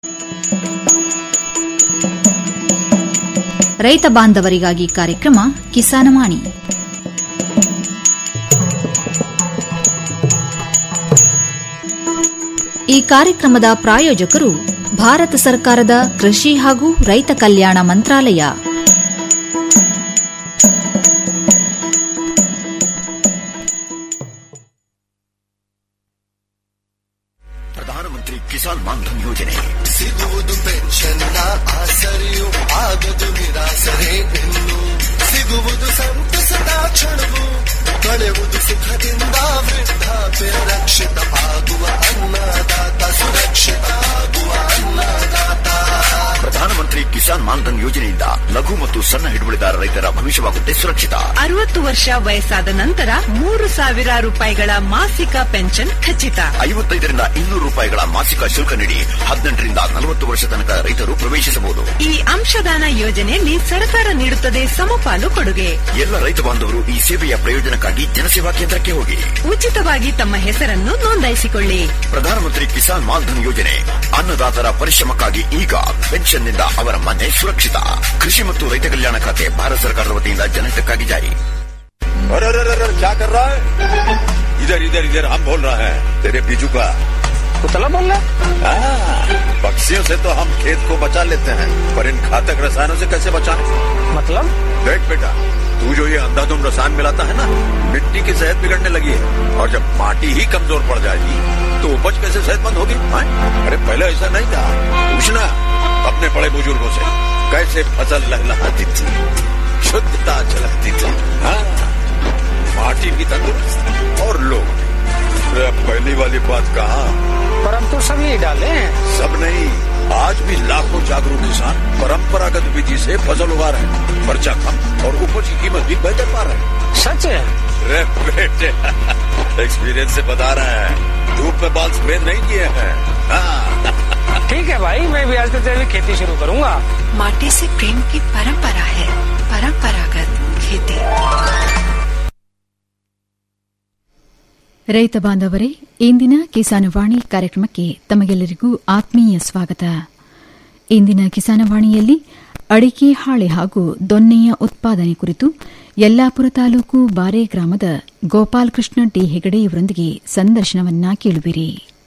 ರೈತ ಬಾಂಧವರಿಗಾಗಿ ಕಾರ್ಯಕ್ರಮ ಕಿಸಾನವಾಣಿ ಈ ಕಾರ್ಯಕ್ರಮದ ಪ್ರಾಯೋಜಕರು ಭಾರತ ಸರ್ಕಾರದ ಕೃಷಿ ಹಾಗೂ ರೈತ ಕಲ್ಯಾಣ ಮಂತ್ರಾಲಯ ಪ್ರಧಾನಮಂತ್ರಿ ಕಿಸಾನ್ ಮಾನ್ಧನ್ ಯೋಜನೆ ಸಿಗುವುದು ಪೆನ್ಷನ್ನ ಆಸರೆಯು ಆಗದು ನಿರಾಸರೆ ಇನ್ನು ಸಿಗುವುದು ಸಂತಸದ ಕ್ಷಣವು ಕಳೆಯುವುದು ಸುಖದಿಂದ ವೃದ್ಧಾಪ್ಯ ರಕ್ಷಿತ ಆಗುವ ಅನ್ನದಾತ ಸುರಕ್ಷಿತ ಆಗುವ ಅನ್ನದಾತ ಪ್ರಧಾನಮಂತ್ರಿ ಕಿಸಾನ್ ಮಾನ್ಧನ್ ಯೋಜನೆಯಿಂದ ಲಘು ಮತ್ತು ಸಣ್ಣ ಹಿಡುವಳಿದಾರ ರೈತರ ಭವಿಷ್ಯವಾಗುತ್ತೆ ಸುರಕ್ಷಿತ ಅರವತ್ತು ವರ್ಷ ವಯಸ್ಸಾದ ನಂತರ ಮೂರು ಸಾವಿರ ರೂಪಾಯಿಗಳ ಮಾಸಿಕ ಪೆನ್ಷನ್ ಖಚಿತ ಐವತ್ತೈದರಿಂದ ಇನ್ನೂರು ರೂಪಾಯಿಗಳ ಮಾಸಿಕ ಶುಲ್ಕ ನೀಡಿ ಹದಿನೆಂಟರಿಂದ ನಲವತ್ತು ವರ್ಷ ತನಕ ರೈತರು ಪ್ರವೇಶಿಸಬಹುದು ಈ ಅಂಶದಾನ ಯೋಜನೆಯಲ್ಲಿ ಸರ್ಕಾರ ನೀಡುತ್ತದೆ ಸಮಪಾಲು ಕೊಡುಗೆ ಎಲ್ಲ ರೈತ ಬಾಂಧವರು ಈ ಸೇವೆಯ ಪ್ರಯೋಜನಕ್ಕಾಗಿ ಜನಸೇವಾ ಕೇಂದ್ರಕ್ಕೆ ಹೋಗಿ ಉಚಿತವಾಗಿ ತಮ್ಮ ಹೆಸರನ್ನು ನೋಂದಾಯಿಸಿಕೊಳ್ಳಿ ಪ್ರಧಾನಮಂತ್ರಿ ಕಿಸಾನ್ ಮಾನ್ಧನ್ ಯೋಜನೆ ಅನ್ನದಾತರ ಪರಿಶ್ರಮಕ್ಕಾಗಿ ಈಗ ಪೆನ್ಷನ್ನಿಂದ ಅವರ ಮನೆ ಸುರಕ್ಷಿತ ಕೃಷಿ ಮತ್ತು ರೈತ ಕಲ್ಯಾಣ ಖಾತೆ ಭಾರತ ಸರ್ಕಾರದ ವತಿಯಿಂದ ಜನಹಿತಕ್ಕಾಗಿ ಜಾರಿ अरे अरे अरे अरे, क्या कर रहा है इधर इधर इधर हम बोल रहे हैं तेरे बीजू का कुतला बोल रहा हाँ, पक्षियों से तो हम खेत को बचा लेते हैं पर इन घातक रसायनों से कैसे बचाएं मतलब देख बेटा तू जो ये अंधाधुंध रसायन मिलाता है ना मिट्टी की सेहत बिगड़ने लगी है और जब माटी ही कमजोर पड़ जाएगी तो उपज कैसे सेहतमंद होगी हाँ? अरे पहले ऐसा नहीं था पूछना अपने बड़े बुजुर्गों से कैसे फसल लहलहाती थी शुद्धता झलकती थी हाँ माटी भी तंदुरुस्त और लोग भी अरे अब पहली वाली बात कहा पर हम तो सब यही डाले हैं सब नहीं आज भी लाखों जागरूक किसान परंपरागत विधि से फसल उगा रहे हैं खर्चा कम और उपज की कीमत भी बेहतर पा रहे हैं सच है अरे बेटे एक्सपीरियंस से बता रहे हैं धूप में बाल सफेद नहीं किए हैं हाँ ठीक है भाई मैं भी आज से तेरी खेती शुरू करूंगा माटी से प्रेम की परंपरा है परंपरागत खेती ರೈತ ಬಾಂಧವರೇ ಇಂದಿನ ಕಿಸಾನವಾಣಿ ಕಾರ್ಯಕ್ರಮಕ್ಕೆ ತಮಗೆಲ್ಲರಿಗೂ ಆತ್ಮೀಯ ಸ್ವಾಗತ ಇಂದಿನ ಕಿಸಾನವಾಣಿಯಲ್ಲಿ ಅಡಿಕೆ ಹಾಳೆ ಹಾಗೂ ದೊನ್ನೆಯ ಉತ್ಪಾದನೆ ಕುರಿತು ಯಲ್ಲಾಪುರ ತಾಲೂಕು ಬಾರೆ ಗ್ರಾಮದ ಗೋಪಾಲಕೃಷ್ಣ ಟಿ ಹೆಗಡೆ ಇವರೊಂದಿಗೆ ಸಂದರ್ಶನವನ್ನ ಕೇಳುವಿರಿ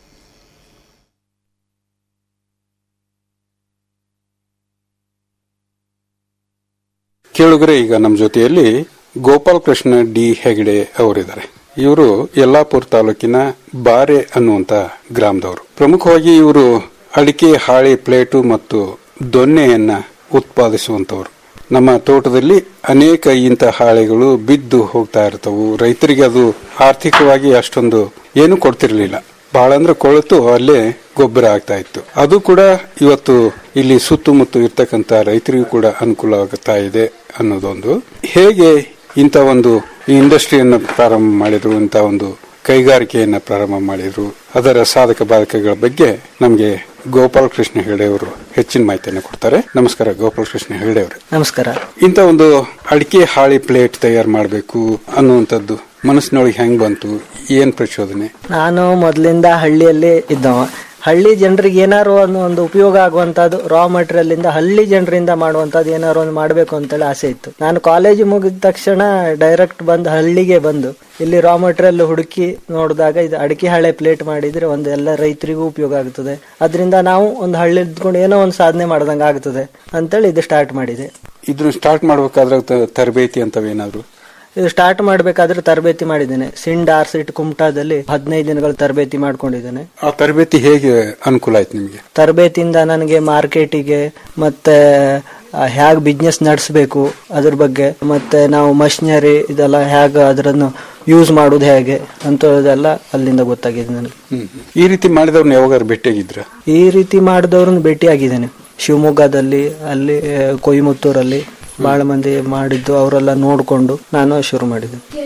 ಕೇಳುಗರೆ ಈಗ ನಮ್ಮ ಜೊತೆಯಲ್ಲಿ ಗೋಪಾಲ್ ಕೃಷ್ಣ ಡಿ ಹೆಗಡೆ ಅವರಿದ್ದಾರೆ ಇವರು ಯಲ್ಲಾಪುರ ತಾಲೂಕಿನ ಬಾರೆ ಅನ್ನುವಂತ ಗ್ರಾಮದವರು ಪ್ರಮುಖವಾಗಿ ಇವರು ಅಡಿಕೆ ಹಾಳೆ ಪ್ಲೇಟು ಮತ್ತು ದೊನ್ನೆಯನ್ನ ಉತ್ಪಾದಿಸುವಂತವರು ನಮ್ಮ ತೋಟದಲ್ಲಿ ಅನೇಕ ಇಂಥ ಹಾಳೆಗಳು ಬಿದ್ದು ಹೋಗ್ತಾ ಇರ್ತವು ರೈತರಿಗೆ ಅದು ಆರ್ಥಿಕವಾಗಿ ಅಷ್ಟೊಂದು ಏನು ಕೊಡ್ತಿರ್ಲಿಲ್ಲ ಬಹಳ ಅಂದ್ರೆ ಕೊಳೆತು ಅಲ್ಲೇ ಗೊಬ್ಬರ ಆಗ್ತಾ ಇತ್ತು ಅದು ಕೂಡ ಇವತ್ತು ಇಲ್ಲಿ ಸುತ್ತಮುತ್ತ ಇರ್ತಕ್ಕಂಥ ರೈತರಿಗೂ ಕೂಡ ಅನುಕೂಲ ಆಗುತ್ತಾ ಇದೆ ಅನ್ನೋದೊಂದು ಹೇಗೆ ಇಂಥ ಒಂದು ಇಂಡಸ್ಟ್ರಿಯನ್ನು ಪ್ರಾರಂಭ ಮಾಡಿದ್ರು ಇಂಥ ಒಂದು ಕೈಗಾರಿಕೆಯನ್ನ ಪ್ರಾರಂಭ ಮಾಡಿದ್ರು ಅದರ ಸಾಧಕ ಬಾಧಕಗಳ ಬಗ್ಗೆ ನಮಗೆ ಗೋಪಾಲ ಕೃಷ್ಣ ಹೆಗಡೆ ಅವರು ಹೆಚ್ಚಿನ ಮಾಹಿತಿಯನ್ನು ಕೊಡ್ತಾರೆ ನಮಸ್ಕಾರ ಗೋಪಾಲ ಕೃಷ್ಣ ಹೆಗಡೆ ಅವರು ನಮಸ್ಕಾರ ಇಂಥ ಒಂದು ಅಡಿಕೆ ಹಾಳಿ ಪ್ಲೇಟ್ ತಯಾರು ಮಾಡಬೇಕು ಅನ್ನುವಂಥದ್ದು ಮನಸ್ಸಿನೊಳಗೆ ಹೆಂಗ್ ಬಂತು ಏನ್ ಪ್ರಚೋದನೆ ನಾನು ಮೊದಲಿಂದ ಹಳ್ಳಿಯಲ್ಲಿ ಇದ್ದವ ಹಳ್ಳಿ ಜನರಿಗೆ ಏನಾರು ಒಂದು ಒಂದು ಉಪಯೋಗ ಆಗುವಂತದ್ದು ರಾ ಮಟೀರಿಯಲ್ ಇಂದ ಹಳ್ಳಿ ಜನರಿಂದ ಮಾಡುವಂತದ್ದು ಏನಾರು ಒಂದು ಮಾಡಬೇಕು ಅಂತೇಳಿ ಆಸೆ ಇತ್ತು ನಾನು ಕಾಲೇಜು ಮುಗಿದ ತಕ್ಷಣ ಡೈರೆಕ್ಟ್ ಬಂದು ಹಳ್ಳಿಗೆ ಬಂದು ಇಲ್ಲಿ ರಾ ಮಟೀರಿಯಲ್ ಹುಡುಕಿ ನೋಡಿದಾಗ ಇದು ಅಡಿಕೆ ಹಳೆ ಪ್ಲೇಟ್ ಮಾಡಿದ್ರೆ ಒಂದು ಎಲ್ಲ ರೈತರಿಗೂ ಉಪಯೋಗ ಆಗ್ತದೆ ಅದರಿಂದ ನಾವು ಒಂದು ಹಳ್ಳಿ ಇದ್ಕೊಂಡು ಏನೋ ಒಂದು ಸಾಧನೆ ಮಾಡ್ದಂಗೆ ಆಗ್ತದೆ ಅಂತೇಳಿ ಇದು ಸ್ಟಾರ್ಟ್ ಮಾಡಿದೆ ಇದನ್ನ ಸ್ಟಾರ್ಟ್ ಮಾಡ್ಬೇಕಾದ್ರೆ ತ- ತರಬೇತಿ ಅಂತವೇನಾದ್ರು ಇದು ಸ್ಟಾರ್ಟ್ ಮಾಡ್ಬೇಕಾದ್ರೆ ತರಬೇತಿ ಮಾಡಿದ್ದೇನೆ ಸಿಂಡ್ ಆರ್ಸಿಟ್ ಕುಮಟಾದಲ್ಲಿ ಹದಿನೈದು ದಿನಗಳ ತರಬೇತಿ ಮಾಡ್ಕೊಂಡಿದ್ದೇನೆ ಆ ತರಬೇತಿ ಹೇಗೆ ಅನುಕೂಲ ಆಯ್ತು ನಿಮಗೆ ತರಬೇತಿಯಿಂದ ನನಗೆ ಮಾರ್ಕೆಟಿಗೆ ಮತ್ತೆ ಹೇಗೆ ಬಿಸ್ನೆಸ್ ನಡೆಸಬೇಕು ಅದ್ರ ಬಗ್ಗೆ ಮತ್ತೆ ನಾವು ಮಷಿನರಿ ಇದೆಲ್ಲ ಹೇಗೆ ಅದರನ್ನು ಯೂಸ್ ಮಾಡೋದು ಹೇಗೆ ಅಂತದೆಲ್ಲ ಅಲ್ಲಿಂದ ಗೊತ್ತಾಗಿದೆ ನನಗೆ ಹ್ಮ್. ಈ ರೀತಿ ಮಾಡಿದವ್ರನ್ನ ಯಾವಾಗಾರು ಭೇಟಿಯಾಗಿದ್ರ ಈ ರೀತಿ ಮಾಡಿದವ್ರನ್ನ ಭೇಟಿಯಾಗಿದ್ದೇನೆ ಶಿವಮೊಗ್ಗದಲ್ಲಿ ಅಲ್ಲಿ ಆ, ಕೊಯಮತ್ತೂರಲ್ಲಿ ಬಹಳ ಮಂದಿ ಮಾಡಿದ್ದು ಅವರೆಲ್ಲ ನೋಡಿಕೊಂಡು ನಾನು ಶುರು ಮಾಡಿದೆ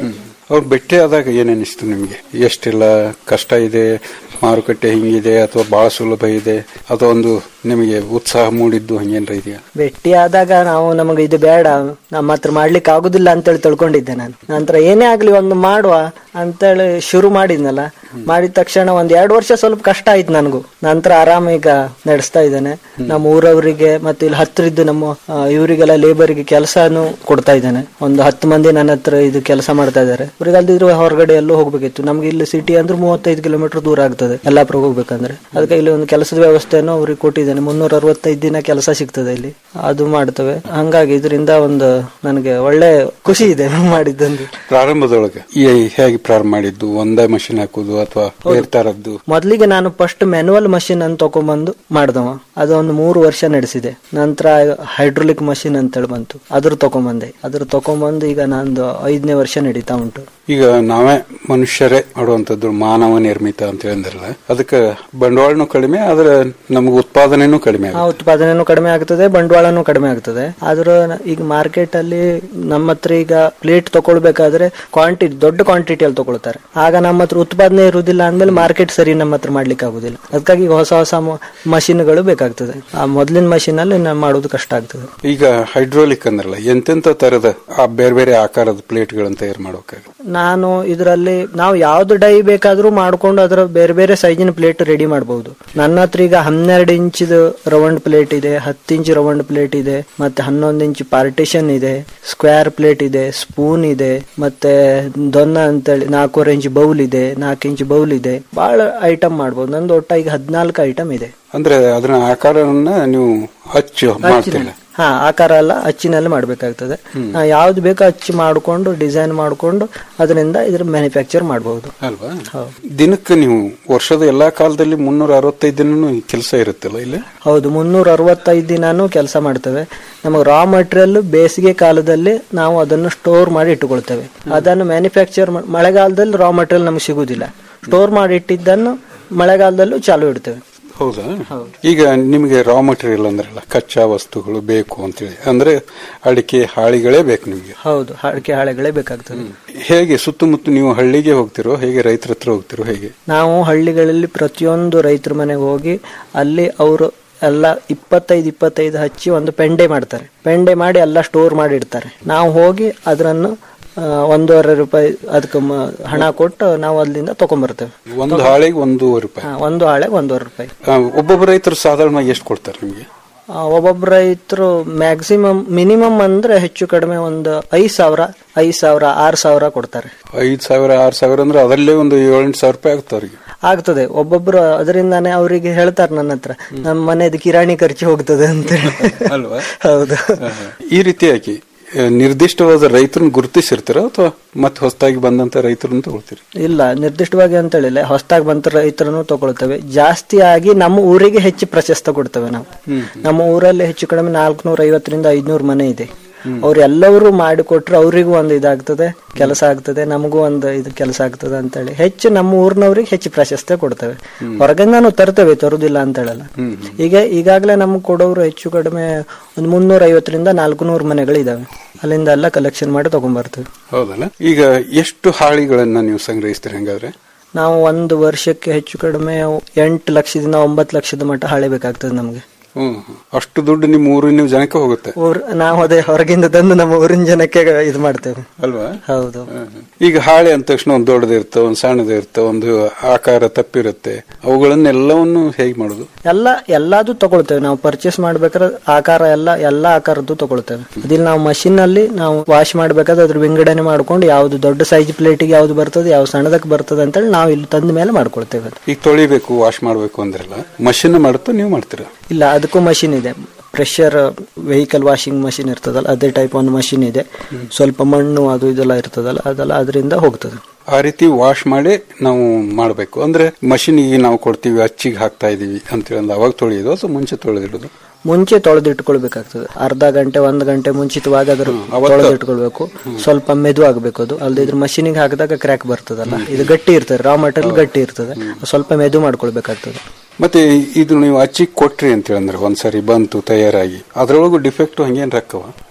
ಅವ್ರು ಭೇಟಿ ಆದಾಗ ಏನೇನಿಸ್ತು ನಿಮಗೆ ಎಷ್ಟೆಲ್ಲ ಕಷ್ಟ ಇದೆ ಮಾರುಕಟ್ಟೆ ಹಿಂಗಿದೆ ಅಥವಾ ಬಹಳ ಸುಲಭ ಇದೆ ಅಥವಾ ಒಂದು ನಿಮಗೆ ಉತ್ಸಾಹ ಮೂಡಿದ್ದು ಹಂಗೇನ್ರ ಇದೆಯಾ ಭೇಟಿ ಆದಾಗ ನಾವು ನಮಗೆ ಇದು ಬೇಡ ನಮ್ಮ ಹತ್ರ ಮಾಡ್ಲಿಕ್ಕೆ ಆಗುದಿಲ್ಲ ಅಂತೇಳಿ ತಿಳ್ಕೊಂಡಿದ್ದೆ ನಾನು ನಂತರ ಏನೇ ಆಗ್ಲಿ ಒಂದು ಮಾಡುವ ಅಂತೇಳಿ ಶುರು ಮಾಡಿದ್ನಲ್ಲ ಮಾಡಿದ ತಕ್ಷಣ ಒಂದ್ ಎರಡು ವರ್ಷ ಸ್ವಲ್ಪ ಕಷ್ಟ ಆಯ್ತು ನನಗೂ ನಂತರ ಆರಾಮ ಈಗ ನಡೆಸ್ತಾ ಇದ್ದೇನೆ ನಮ್ಮ ಊರವರಿಗೆ ಮತ್ತೆ ಇಲ್ಲಿ ಹತ್ರ ಇದ್ದು ನಮ್ಮ ಆ, ಇವರಿಗೆಲ್ಲ ಲೇಬರ್ಗೆ ಕೆಲಸನು ಕೊಡ್ತಾ ಇದ್ದೇನೆ ಒಂದು ಹತ್ತು ಮಂದಿ ನನ್ನ ಹತ್ರ ಇದು ಕೆಲಸ ಮಾಡ್ತಾ ಇದ್ದಾರೆ ಅವ್ರಿಗೆ ಅಲ್ದಿದ್ರು ಹೊರಗಡೆ ಎಲ್ಲೂ ಹೋಗ್ಬೇಕಿತ್ತು ನಮ್ಗೆ ಇಲ್ಲಿ ಸಿಟಿ ಅಂದ್ರೆ ಮೂವತ್ತೈದು ಕಿಲೋಮೀಟರ್ ದೂರ ಆಗ್ತದೆ ಯಲ್ಲಾಪುರ ಹೋಗ್ಬೇಕಂದ್ರೆ ಅದಕ್ಕೆ ಇಲ್ಲಿ ಒಂದು ಕೆಲಸದ ವ್ಯವಸ್ಥೆಯನ್ನು ಅವ್ರಿಗೆ ಕೊಟ್ಟಿದ್ದೇನೆ ಮುನ್ನೂರ ಅರವತ್ತೈದು ದಿನ ಕೆಲಸ ಸಿಗ್ತದೆ ಇಲ್ಲಿ ಅದು ಮಾಡ್ತವೆ ಹಂಗಾಗಿ ಇದರಿಂದ ಒಂದು ನನಗೆ ಒಳ್ಳೆ ಖುಷಿ ಇದೆ ಮಾಡಿದ್ದಂದು ಪ್ರಾರಂಭದೊಳಗೆ ಈ- ಹೇಗೆ ಪ್ರಾರಂಭ ಮಾಡಿದ್ದು ಒಂದೇ ಮಷಿನ್ ಹಾಕುದು ಅಥವಾ ಬೇರೆ ತರದ್ದು ಮೊದಲಿಗೆ ನಾನು ಫಸ್ಟ್ ಮ್ಯಾನುವಲ್ ಮಷಿನ್ ಅನ್ನು ತಗೊಂಬಂದು ಮಾಡ್ದವ ಅದು ಒಂದು ಮೂರು ವರ್ಷ ನಡೆಸಿದೆ ನಂತರ ಹೈಡ್ರೋಲಿಕ್ ಮಷಿನ್ ಅಂತೇಳಿ ಬಂತು ಅದ್ರ ತಗೊಂಬಂದೆ ಅದ್ರ ತಗೊಂಬಂದು ಈಗ ನಂದು ಐದನೇ ವರ್ಷ ನಡೀತಾ ಉಂಟು ಈಗ ನಾವೇ ಮನುಷ್ಯರೇ ಮಾಡುವಂತದ್ದು ಮಾನವ ನಿರ್ಮಿತ ಅಂತ ಹೇಳಿದ್ರಲ್ಲ ಅದಕ್ಕೆ ಬಂಡವಾಳನು ಕಡಿಮೆ ಆದ್ರೆ ನಮಗೆ ಉತ್ಪಾದನೆನೂ ಕಡಿಮೆ ಆ ಆಗುತ್ತೆ ಉತ್ಪಾದನೆನೂ ಕಡಿಮೆ ಆಗ್ತದೆ ಬಂಡವಾಳನೂ ಕಡಿಮೆ ಆಗ್ತದೆ ಆದ್ರೂ ನ- ಈಗ ಮಾರ್ಕೆಟ್ ಅಲ್ಲಿ ನಮ್ಮ ಹತ್ರ ಈಗ ಪ್ಲೇಟ್ ತಗೊಳ್ಬೇಕಾದ್ರೆ ಕ್ವಾಂಟಿಟಿ ದೊಡ್ಡ ಕ್ವಾಂಟಿಟಿಯಲ್ಲಿ ತಗೊಳ್ತಾರೆ ಆಗ ನಮ್ಮ ಹತ್ರ ಉತ್ಪಾದನೆ ಇರುವುದಿಲ್ಲ ಅಂದ್ಮೇಲೆ ಮಾರ್ಕೆಟ್ ಸರಿ ನಮ್ಮ ಹತ್ರ ಮಾಡ್ಲಿಕ್ಕೆ ಆಗುದಿಲ್ಲ ಅದಕ್ಕಾಗಿ ಈಗ ಹೊಸ ಹೊಸ ಮಷಿನ್ಗಳು ಬೇಕಾಗ್ತದೆ ಆ ಮೊದಲಿನ ಮಷಿನ್ ಅಲ್ಲಿ ನಾವು ಮಾಡೋದು ಕಷ್ಟ ಆಗ್ತದೆ ಈಗ ಹೈಡ್ರೋಲಿಕ್ ಅಂದ್ರಲ್ಲ ಎಂತೆಂತ ತರದ ಆ ಬೇರೆ ಬೇರೆ ಆಕಾರದ ಪ್ಲೇಟ್ಗಳನ್ನ ತಯಾರು ಮಾಡ್ಬೇಕಾಗುತ್ತೆ ನಾನು ಇದರಲ್ಲಿ ನಾವು ಯಾವ್ದು ಡೈ ಬೇಕಾದ್ರೂ ಮಾಡ್ಕೊಂಡು ಅದರ ಬೇರೆ ಬೇರೆ ಸೈಜಿನ ಪ್ಲೇಟ್ ರೆಡಿ ಮಾಡಬಹುದು ನನ್ನ ಹತ್ರ ಈಗ ಹನ್ನೆರಡು ಇಂಚಿದ ರೌಂಡ್ ಪ್ಲೇಟ್ ಇದೆ ಹತ್ತು ಇಂಚ್ ರೌಂಡ್ ಪ್ಲೇಟ್ ಇದೆ ಮತ್ತೆ ಹನ್ನೊಂದು ಇಂಚ್ ಪಾರ್ಟಿಷನ್ ಇದೆ ಸ್ಕ್ವೇರ್ ಪ್ಲೇಟ್ ಇದೆ ಸ್ಪೂನ್ ಇದೆ ಮತ್ತೆ ದೊನ್ನ ಅಂತೇಳಿ ನಾಲ್ಕೂವರೆ ಇಂಚ್ ಬೌಲ್ ಇದೆ ನಾಲ್ಕು ಇಂಚ್ ಬೌಲ್ ಇದೆ ಬಹಳ ಐಟಮ್ ಮಾಡಬಹುದು ನಂದು ಒಟ್ಟ ಈಗ ಹದಿನಾಲ್ಕು ಐಟಮ್ ಇದೆ ಅಂದ್ರೆ ಅದನ್ನ ಆಕಾರವನ್ನ ನೀವು ಹಚ್ಚು ಮಾಡ್ತಿಲ್ಲ ಹಾ ಆಕಾರ ಎಲ್ಲ ಅಚ್ಚಿನಲ್ಲಿ ಮಾಡ್ಬೇಕಾಗ್ತದೆ ನಾ ಯಾವ್ದು ಬೇಕೋ ಅಚ್ಚಿ ಮಾಡಿಕೊಂಡು ಡಿಸೈನ್ ಮಾಡಿಕೊಂಡು ಅದರಿಂದ ಇದ್ರ ಮ್ಯಾನುಫ್ಯಾಕ್ಚರ್ ಮಾಡಬಹುದು ಅಲ್ವಾ ದಿನಕ್ಕೆ ನೀವು ವರ್ಷದ ಎಲ್ಲಾ ಕಾಲದಲ್ಲಿ ಮುನ್ನೂರ ಅರವತ್ತೈದು ದಿನನೂ ಕೆಲಸ ಇರುತ್ತಲ್ಲ ಇಲ್ಲಿ ಹೌದು ಮುನ್ನೂರ ಅರವತ್ತೈದು ದಿನಾನು ಕೆಲಸ ಮಾಡ್ತೇವೆ ನಮಗೆ ರಾ ಮಟೀರಿಯಲ್ ಬೇಸಿಗೆ ಕಾಲದಲ್ಲಿ ನಾವು ಅದನ್ನು ಸ್ಟೋರ್ ಮಾಡಿ ಇಟ್ಟುಕೊಳ್ತೇವೆ ಅದನ್ನು ಮ್ಯಾನುಫ್ಯಾಕ್ಚರ್ ಮಳೆಗಾಲದಲ್ಲಿ ರಾ ಮಟೀರಿಯಲ್ ನಮಗೆ ಸಿಗುದಿಲ್ಲ ಸ್ಟೋರ್ ಮಾಡಿ ಇಟ್ಟಿದ್ದನ್ನು ಮಳೆಗಾಲದಲ್ಲೂ ಚಾಲು ಇಡ್ತೇವೆ ಹೌದಾ ಈಗ ನಿಮಗೆ ರಾ ಮಟೀರಿಯಲ್ ಅಂದ್ರಲ್ಲ ಕಚ್ಚಾ ವಸ್ತುಗಳು ಬೇಕು ಅಂತೇಳಿ ಅಂದ್ರೆ ಅಡಿಕೆ ಹಾಳಿಗಳೇ ಬೇಕು ನಿಮಗೆ ಹೌದು ಅಡಿಕೆ ಹಾಳೆಗಳೇ ಬೇಕಾಗ್ತದೆ ಹೇಗೆ ಸುತ್ತಮುತ್ತ ನೀವು ಹಳ್ಳಿಗೆ ಹೋಗ್ತಿರೋ ಹೇಗೆ ರೈತರ ಹತ್ರ ಹೋಗ್ತಿರೋ ಹೇಗೆ ನಾವು ಹಳ್ಳಿಗಳಲ್ಲಿ ಪ್ರತಿಯೊಂದು ರೈತರ ಮನೆಗೆ ಹೋಗಿ ಅಲ್ಲಿ ಅವರು ಎಲ್ಲ ಇಪ್ಪತ್ತೈದು ಇಪ್ಪತ್ತೈದು ಹಚ್ಚಿ ಒಂದು ಪೆಂಡೆ ಮಾಡ್ತಾರೆ ಪೆಂಡೆ ಮಾಡಿ ಎಲ್ಲ ಸ್ಟೋರ್ ಮಾಡಿ ಇಡ್ತಾರೆ ನಾವು ಹೋಗಿ ಅದನ್ನು ಆ, ಒಂದೂವರೆ ರೂಪಾಯಿ ಅದಕ್ಕೆ ಮ- ಹಣ ಕೊಟ್ಟು ನಾವು ಅಲ್ಲಿಂದ ತಗೊಂಡ್ಬರ್ತೇವೆ ಒಂದು ಹಾಳೆಗೆ ಒಂದೂವರೆ ರೂಪಾಯಿ ಹಾ, ಒಂದು ಹಾಳೆಗೆ ಒಂದೂವರೆ ರೂಪಾಯಿ ಆ, ಒಬ್ಬೊಬ್ಬ ರೈತರು ಸಾಧಾರಣವಾಗಿ ಎಷ್ಟು ಕೊಡ್ತಾರೆ ನಿಮಗೆ ಆ, ಒಬ್ಬೊಬ್ಬ ರೈತರು ಮ್ಯಾಕ್ಸಿಮಮ್ ಮಿನಿಮಮ್ ಅಂದ್ರೆ ಹೆಚ್ಚು ಕಡಿಮೆ ಒಂದು ಐದ್ ಸಾವಿರ ಐದ್ ಸಾವಿರ ಆರು ಸಾವಿರ ಕೊಡ್ತಾರೆ ಐದ್ ಸಾವಿರ ಆರ್ ಸಾವಿರ ಅಂದ್ರೆ ಅದರಲ್ಲೇ ಒಂದು ಏಳೆಂಟು ಸಾವಿರ ರೂಪಾಯಿ ಆಗುತ್ತೆ ಅವ್ರಿಗೆ ಆಗ್ತದೆ ಒಬ್ಬೊಬ್ರು ಅದರಿಂದಾನೇ ಅವರಿಗೆ ಹೇಳ್ತಾರೆ ನನ್ನ ಹತ್ರ ನಮ್ಮ ಮನೆದು ಕಿರಾಣಿ ಖರ್ಚು ಹೋಗ್ತದೆ ಅಂತ ಅಲ್ವಾ ಹೌದು ಈ ರೀತಿಯಾಗಿ ಆ, ನಿರ್ದಿಷ್ಟವಾದ ರೈತರನ್ನ ಗುರುತಿಸಿರ್ತೀರ ಅಥವಾ ಮತ್ತೆ ಹೊಸದಾಗಿ ಬಂದಂತ ರೈತರನ್ನ ತಗೊಳ್ತೀರಿ ಇಲ್ಲ ನಿರ್ದಿಷ್ಟವಾಗಿ ಅಂತ ಹೇಳಿಲ್ಲ ಹೊಸದಾಗಿ ಬಂತ ರೈತರನ್ನು ತಗೊಳ್ತೇವೆ ಜಾಸ್ತಿ ಆಗಿ ನಮ್ಮ ಊರಿಗೆ ಹೆಚ್ಚು ಪ್ರಶಸ್ತ ಕೊಡ್ತೇವೆ ನಾವು ನಮ್ಮ ಊರಲ್ಲಿ ಹೆಚ್ಚು ಕಡಿಮೆ ನಾಲ್ಕುನೂರ ಐವತ್ತರಿಂದ ಐದ್ನೂರು ಮನೆ ಇದೆ ಅವ್ರೆಲ್ಲರೂ ಮಾಡಿಕೊಟ್ರೆ ಅವರಿಗೂ ಒಂದು ಇದಾಗ್ತದೆ ಕೆಲಸ ಆಗ್ತದೆ ನಮಗೂ ಒಂದು ಇದು ಕೆಲಸ ಆಗ್ತದೆ ಅಂತೇಳಿ ಹೆಚ್ಚು ನಮ್ಮ ಊರಿನವ್ರಿಗೆ ಹೆಚ್ಚು ಪ್ರಶಸ್ತಿ ಕೊಡ್ತೇವೆ ಹೊರಗಿಂದಾನು ತರ್ತೇವೆ ತರುದಿಲ್ಲ ಅಂತ ಹೇಳಲ್ಲ ಈಗ ಈಗಾಗಲೇ ನಮ್ಗೆ ಕೊಡೋರು ಹೆಚ್ಚು ಕಡಿಮೆ ಒಂದು ಮುನ್ನೂರ ಐವತ್ತರಿಂದ ನಾಲ್ಕುನೂರು ಮನೆಗಳಿದಾವೆ ಅಲ್ಲಿಂದ ಎಲ್ಲ ಕಲೆಕ್ಷನ್ ಮಾಡಿ ತಗೊಂಡ್ಬರ್ತೇವೆ ಹೌದಲ್ಲ ಈಗ ಎಷ್ಟು ಹಾಳಿಗಳನ್ನ ನೀವು ಸಂಗ್ರಹಿಸ್ತೀರಿ ಹಂಗಾದ್ರೆ ನಾವು ಒಂದು ವರ್ಷಕ್ಕೆ ಹೆಚ್ಚು ಕಡಿಮೆ ಎಂಟು ಲಕ್ಷದಿಂದ ಒಂಬತ್ತು ಲಕ್ಷದ ಮಟ್ಟ ಹಳೆ ಬೇಕಾಗ್ತದೆ ನಮಗೆ ಹ್ಮ್ ಅಷ್ಟು ದುಡ್ಡು ನಿಮ್ಮ ಊರಿನ ಜನಕ್ಕೆ ಹೋಗುತ್ತೆ ಊರ್ ನಾವು ಅದೇ ಹೊರಗಿಂದ ತಂದು ನಮ್ಮ ಊರಿನ ಜನಕ್ಕೆ ಇದು ಮಾಡ್ತೇವೆ ಅಲ್ವಾ ಹೌದು ಈಗ ಹಾಳೆ ಅಂದ ತಕ್ಷಣ ಒಂದು ದೊಡ್ಡದಿರುತ್ತೆ ಒಂದು ಸಣ್ಣದಿರುತ್ತೆ ಒಂದು ಆಕಾರ ತಪ್ಪಿರುತ್ತೆ ಅವುಗಳನ್ನೆಲ್ಲವನ್ನು ಹೇಗೆ ಮಾಡುದು ಎಲ್ಲ ಎಲ್ಲಾದು ತಗೊಳ್ತೇವೆ ನಾವು ಪರ್ಚೇಸ್ ಮಾಡ್ಬೇಕಾದ್ರೆ ಆಕಾರ ಎಲ್ಲ ಎಲ್ಲ ಆಕಾರದ್ದು ತಗೊಳ್ತೇವೆ ಅದಿಲ್ಲಿ ನಾವು ಮಷಿನ್ ಅಲ್ಲಿ ನಾವು ವಾಶ್ ಮಾಡ್ಬೇಕಾದ್ರೆ ಅದ್ರ ವಿಂಗಡಣೆ ಮಾಡ್ಕೊಂಡು ಯಾವ್ದು ದೊಡ್ಡ ಸೈಜ್ ಪ್ಲೇಟಿಗೆ ಯಾವ್ದು ಬರ್ತದೆ ಯಾವ್ದು ಸಣ್ಣದಕ್ಕೆ ಬರ್ತದೆ ಅಂತೇಳಿ ನಾವು ಇಲ್ಲಿ ತಂದ ಮೇಲೆ ಮಾಡ್ಕೊಳ್ತೇವೆ ಅದು. ಈಗ ತೊಳಿಬೇಕು ವಾಶ್ ಮಾಡ್ಬೇಕು ಅಂದ್ರಲ್ಲ ಮಷಿನ್ ಮಾಡುತ್ತಾ ನೀವು ಮಾಡ್ತೀರಾ ಇಲ್ಲ ಅದಕ್ಕೂ ಮಷಿನ್ ಇದೆ ಪ್ರೆಷರ್ ವೆಹಿಕಲ್ ವಾಷಿಂಗ್ ಮಷಿನ್ ಇರ್ತದಲ್ಲ ಅದೇ ಟೈಪ್ ಒಂದು ಮಷಿನ್ ಇದೆ ಸ್ವಲ್ಪ ಮಣ್ಣು ಅದು ಇದೆಲ್ಲ ಇರ್ತದಲ್ಲ ಅದೆಲ್ಲ ಅದರಿಂದ ಹೋಗ್ತದೆ ಆ ರೀತಿ ವಾಶ್ ಮಾಡಿ ನಾವು ಮಾಡಬೇಕು ಅಂದ್ರೆ ಮಷಿನಿಗೆ ನಾವು ಕೊಡ್ತೀವಿ ಅಚ್ಚಿಗೆ ಹಾಕ್ತಾ ಇದೀವಿ ಅಂತೇಳಿ ಅಂದ್ರೆ ಅವಾಗ ತೊಳೆಯೋದು ಅಥವಾ ಮುಂಚೆ ತೊಳೆದಿಡೋದು ಮುಂಚೆ ತೊಳೆದಿಟ್ಕೊಳ್ಬೇಕಾಗ್ತದೆ ಅರ್ಧ ಗಂಟೆ ಒಂದು ಗಂಟೆ ಮುಂಚಿತವಾಗಿ ಅದ್ರ ತೊಳೆದಿಟ್ಕೊಳ್ಬೇಕು ಸ್ವಲ್ಪ ಮೆದು ಆಗ್ಬೇಕು ಅದು ಅಲ್ಲದೆ ಇದ್ರ ಮಷೀನಿಗೆ ಹಾಕಿದಾಗ ಕ್ರ್ಯಾಕ್ ಬರ್ತದಲ್ಲ ಇದು ಗಟ್ಟಿ ಇರ್ತದೆ ರಾ ಮಟೀರಿಯಲ್ ಗಟ್ಟಿ ಇರ್ತದೆ ಸ್ವಲ್ಪ ಮೆದು ಮಾಡ್ಕೊಳ್ಬೇಕಾಗ್ತದೆ ಮತ್ತೆ ಇದು ನೀವು ಅಚ್ಚಿಗೆ ಕೊಟ್ರಿ ಅಂತ ಹೇಳಿದ್ರೆ ಒಂದ್ಸರಿ ಬಂತು ತಯಾರಾಗಿ ಅದ್ರೊಳಗು ಡಿಫೆಕ್ಟ್ ಹಂಗೇನ್ ರಕ್ಕವ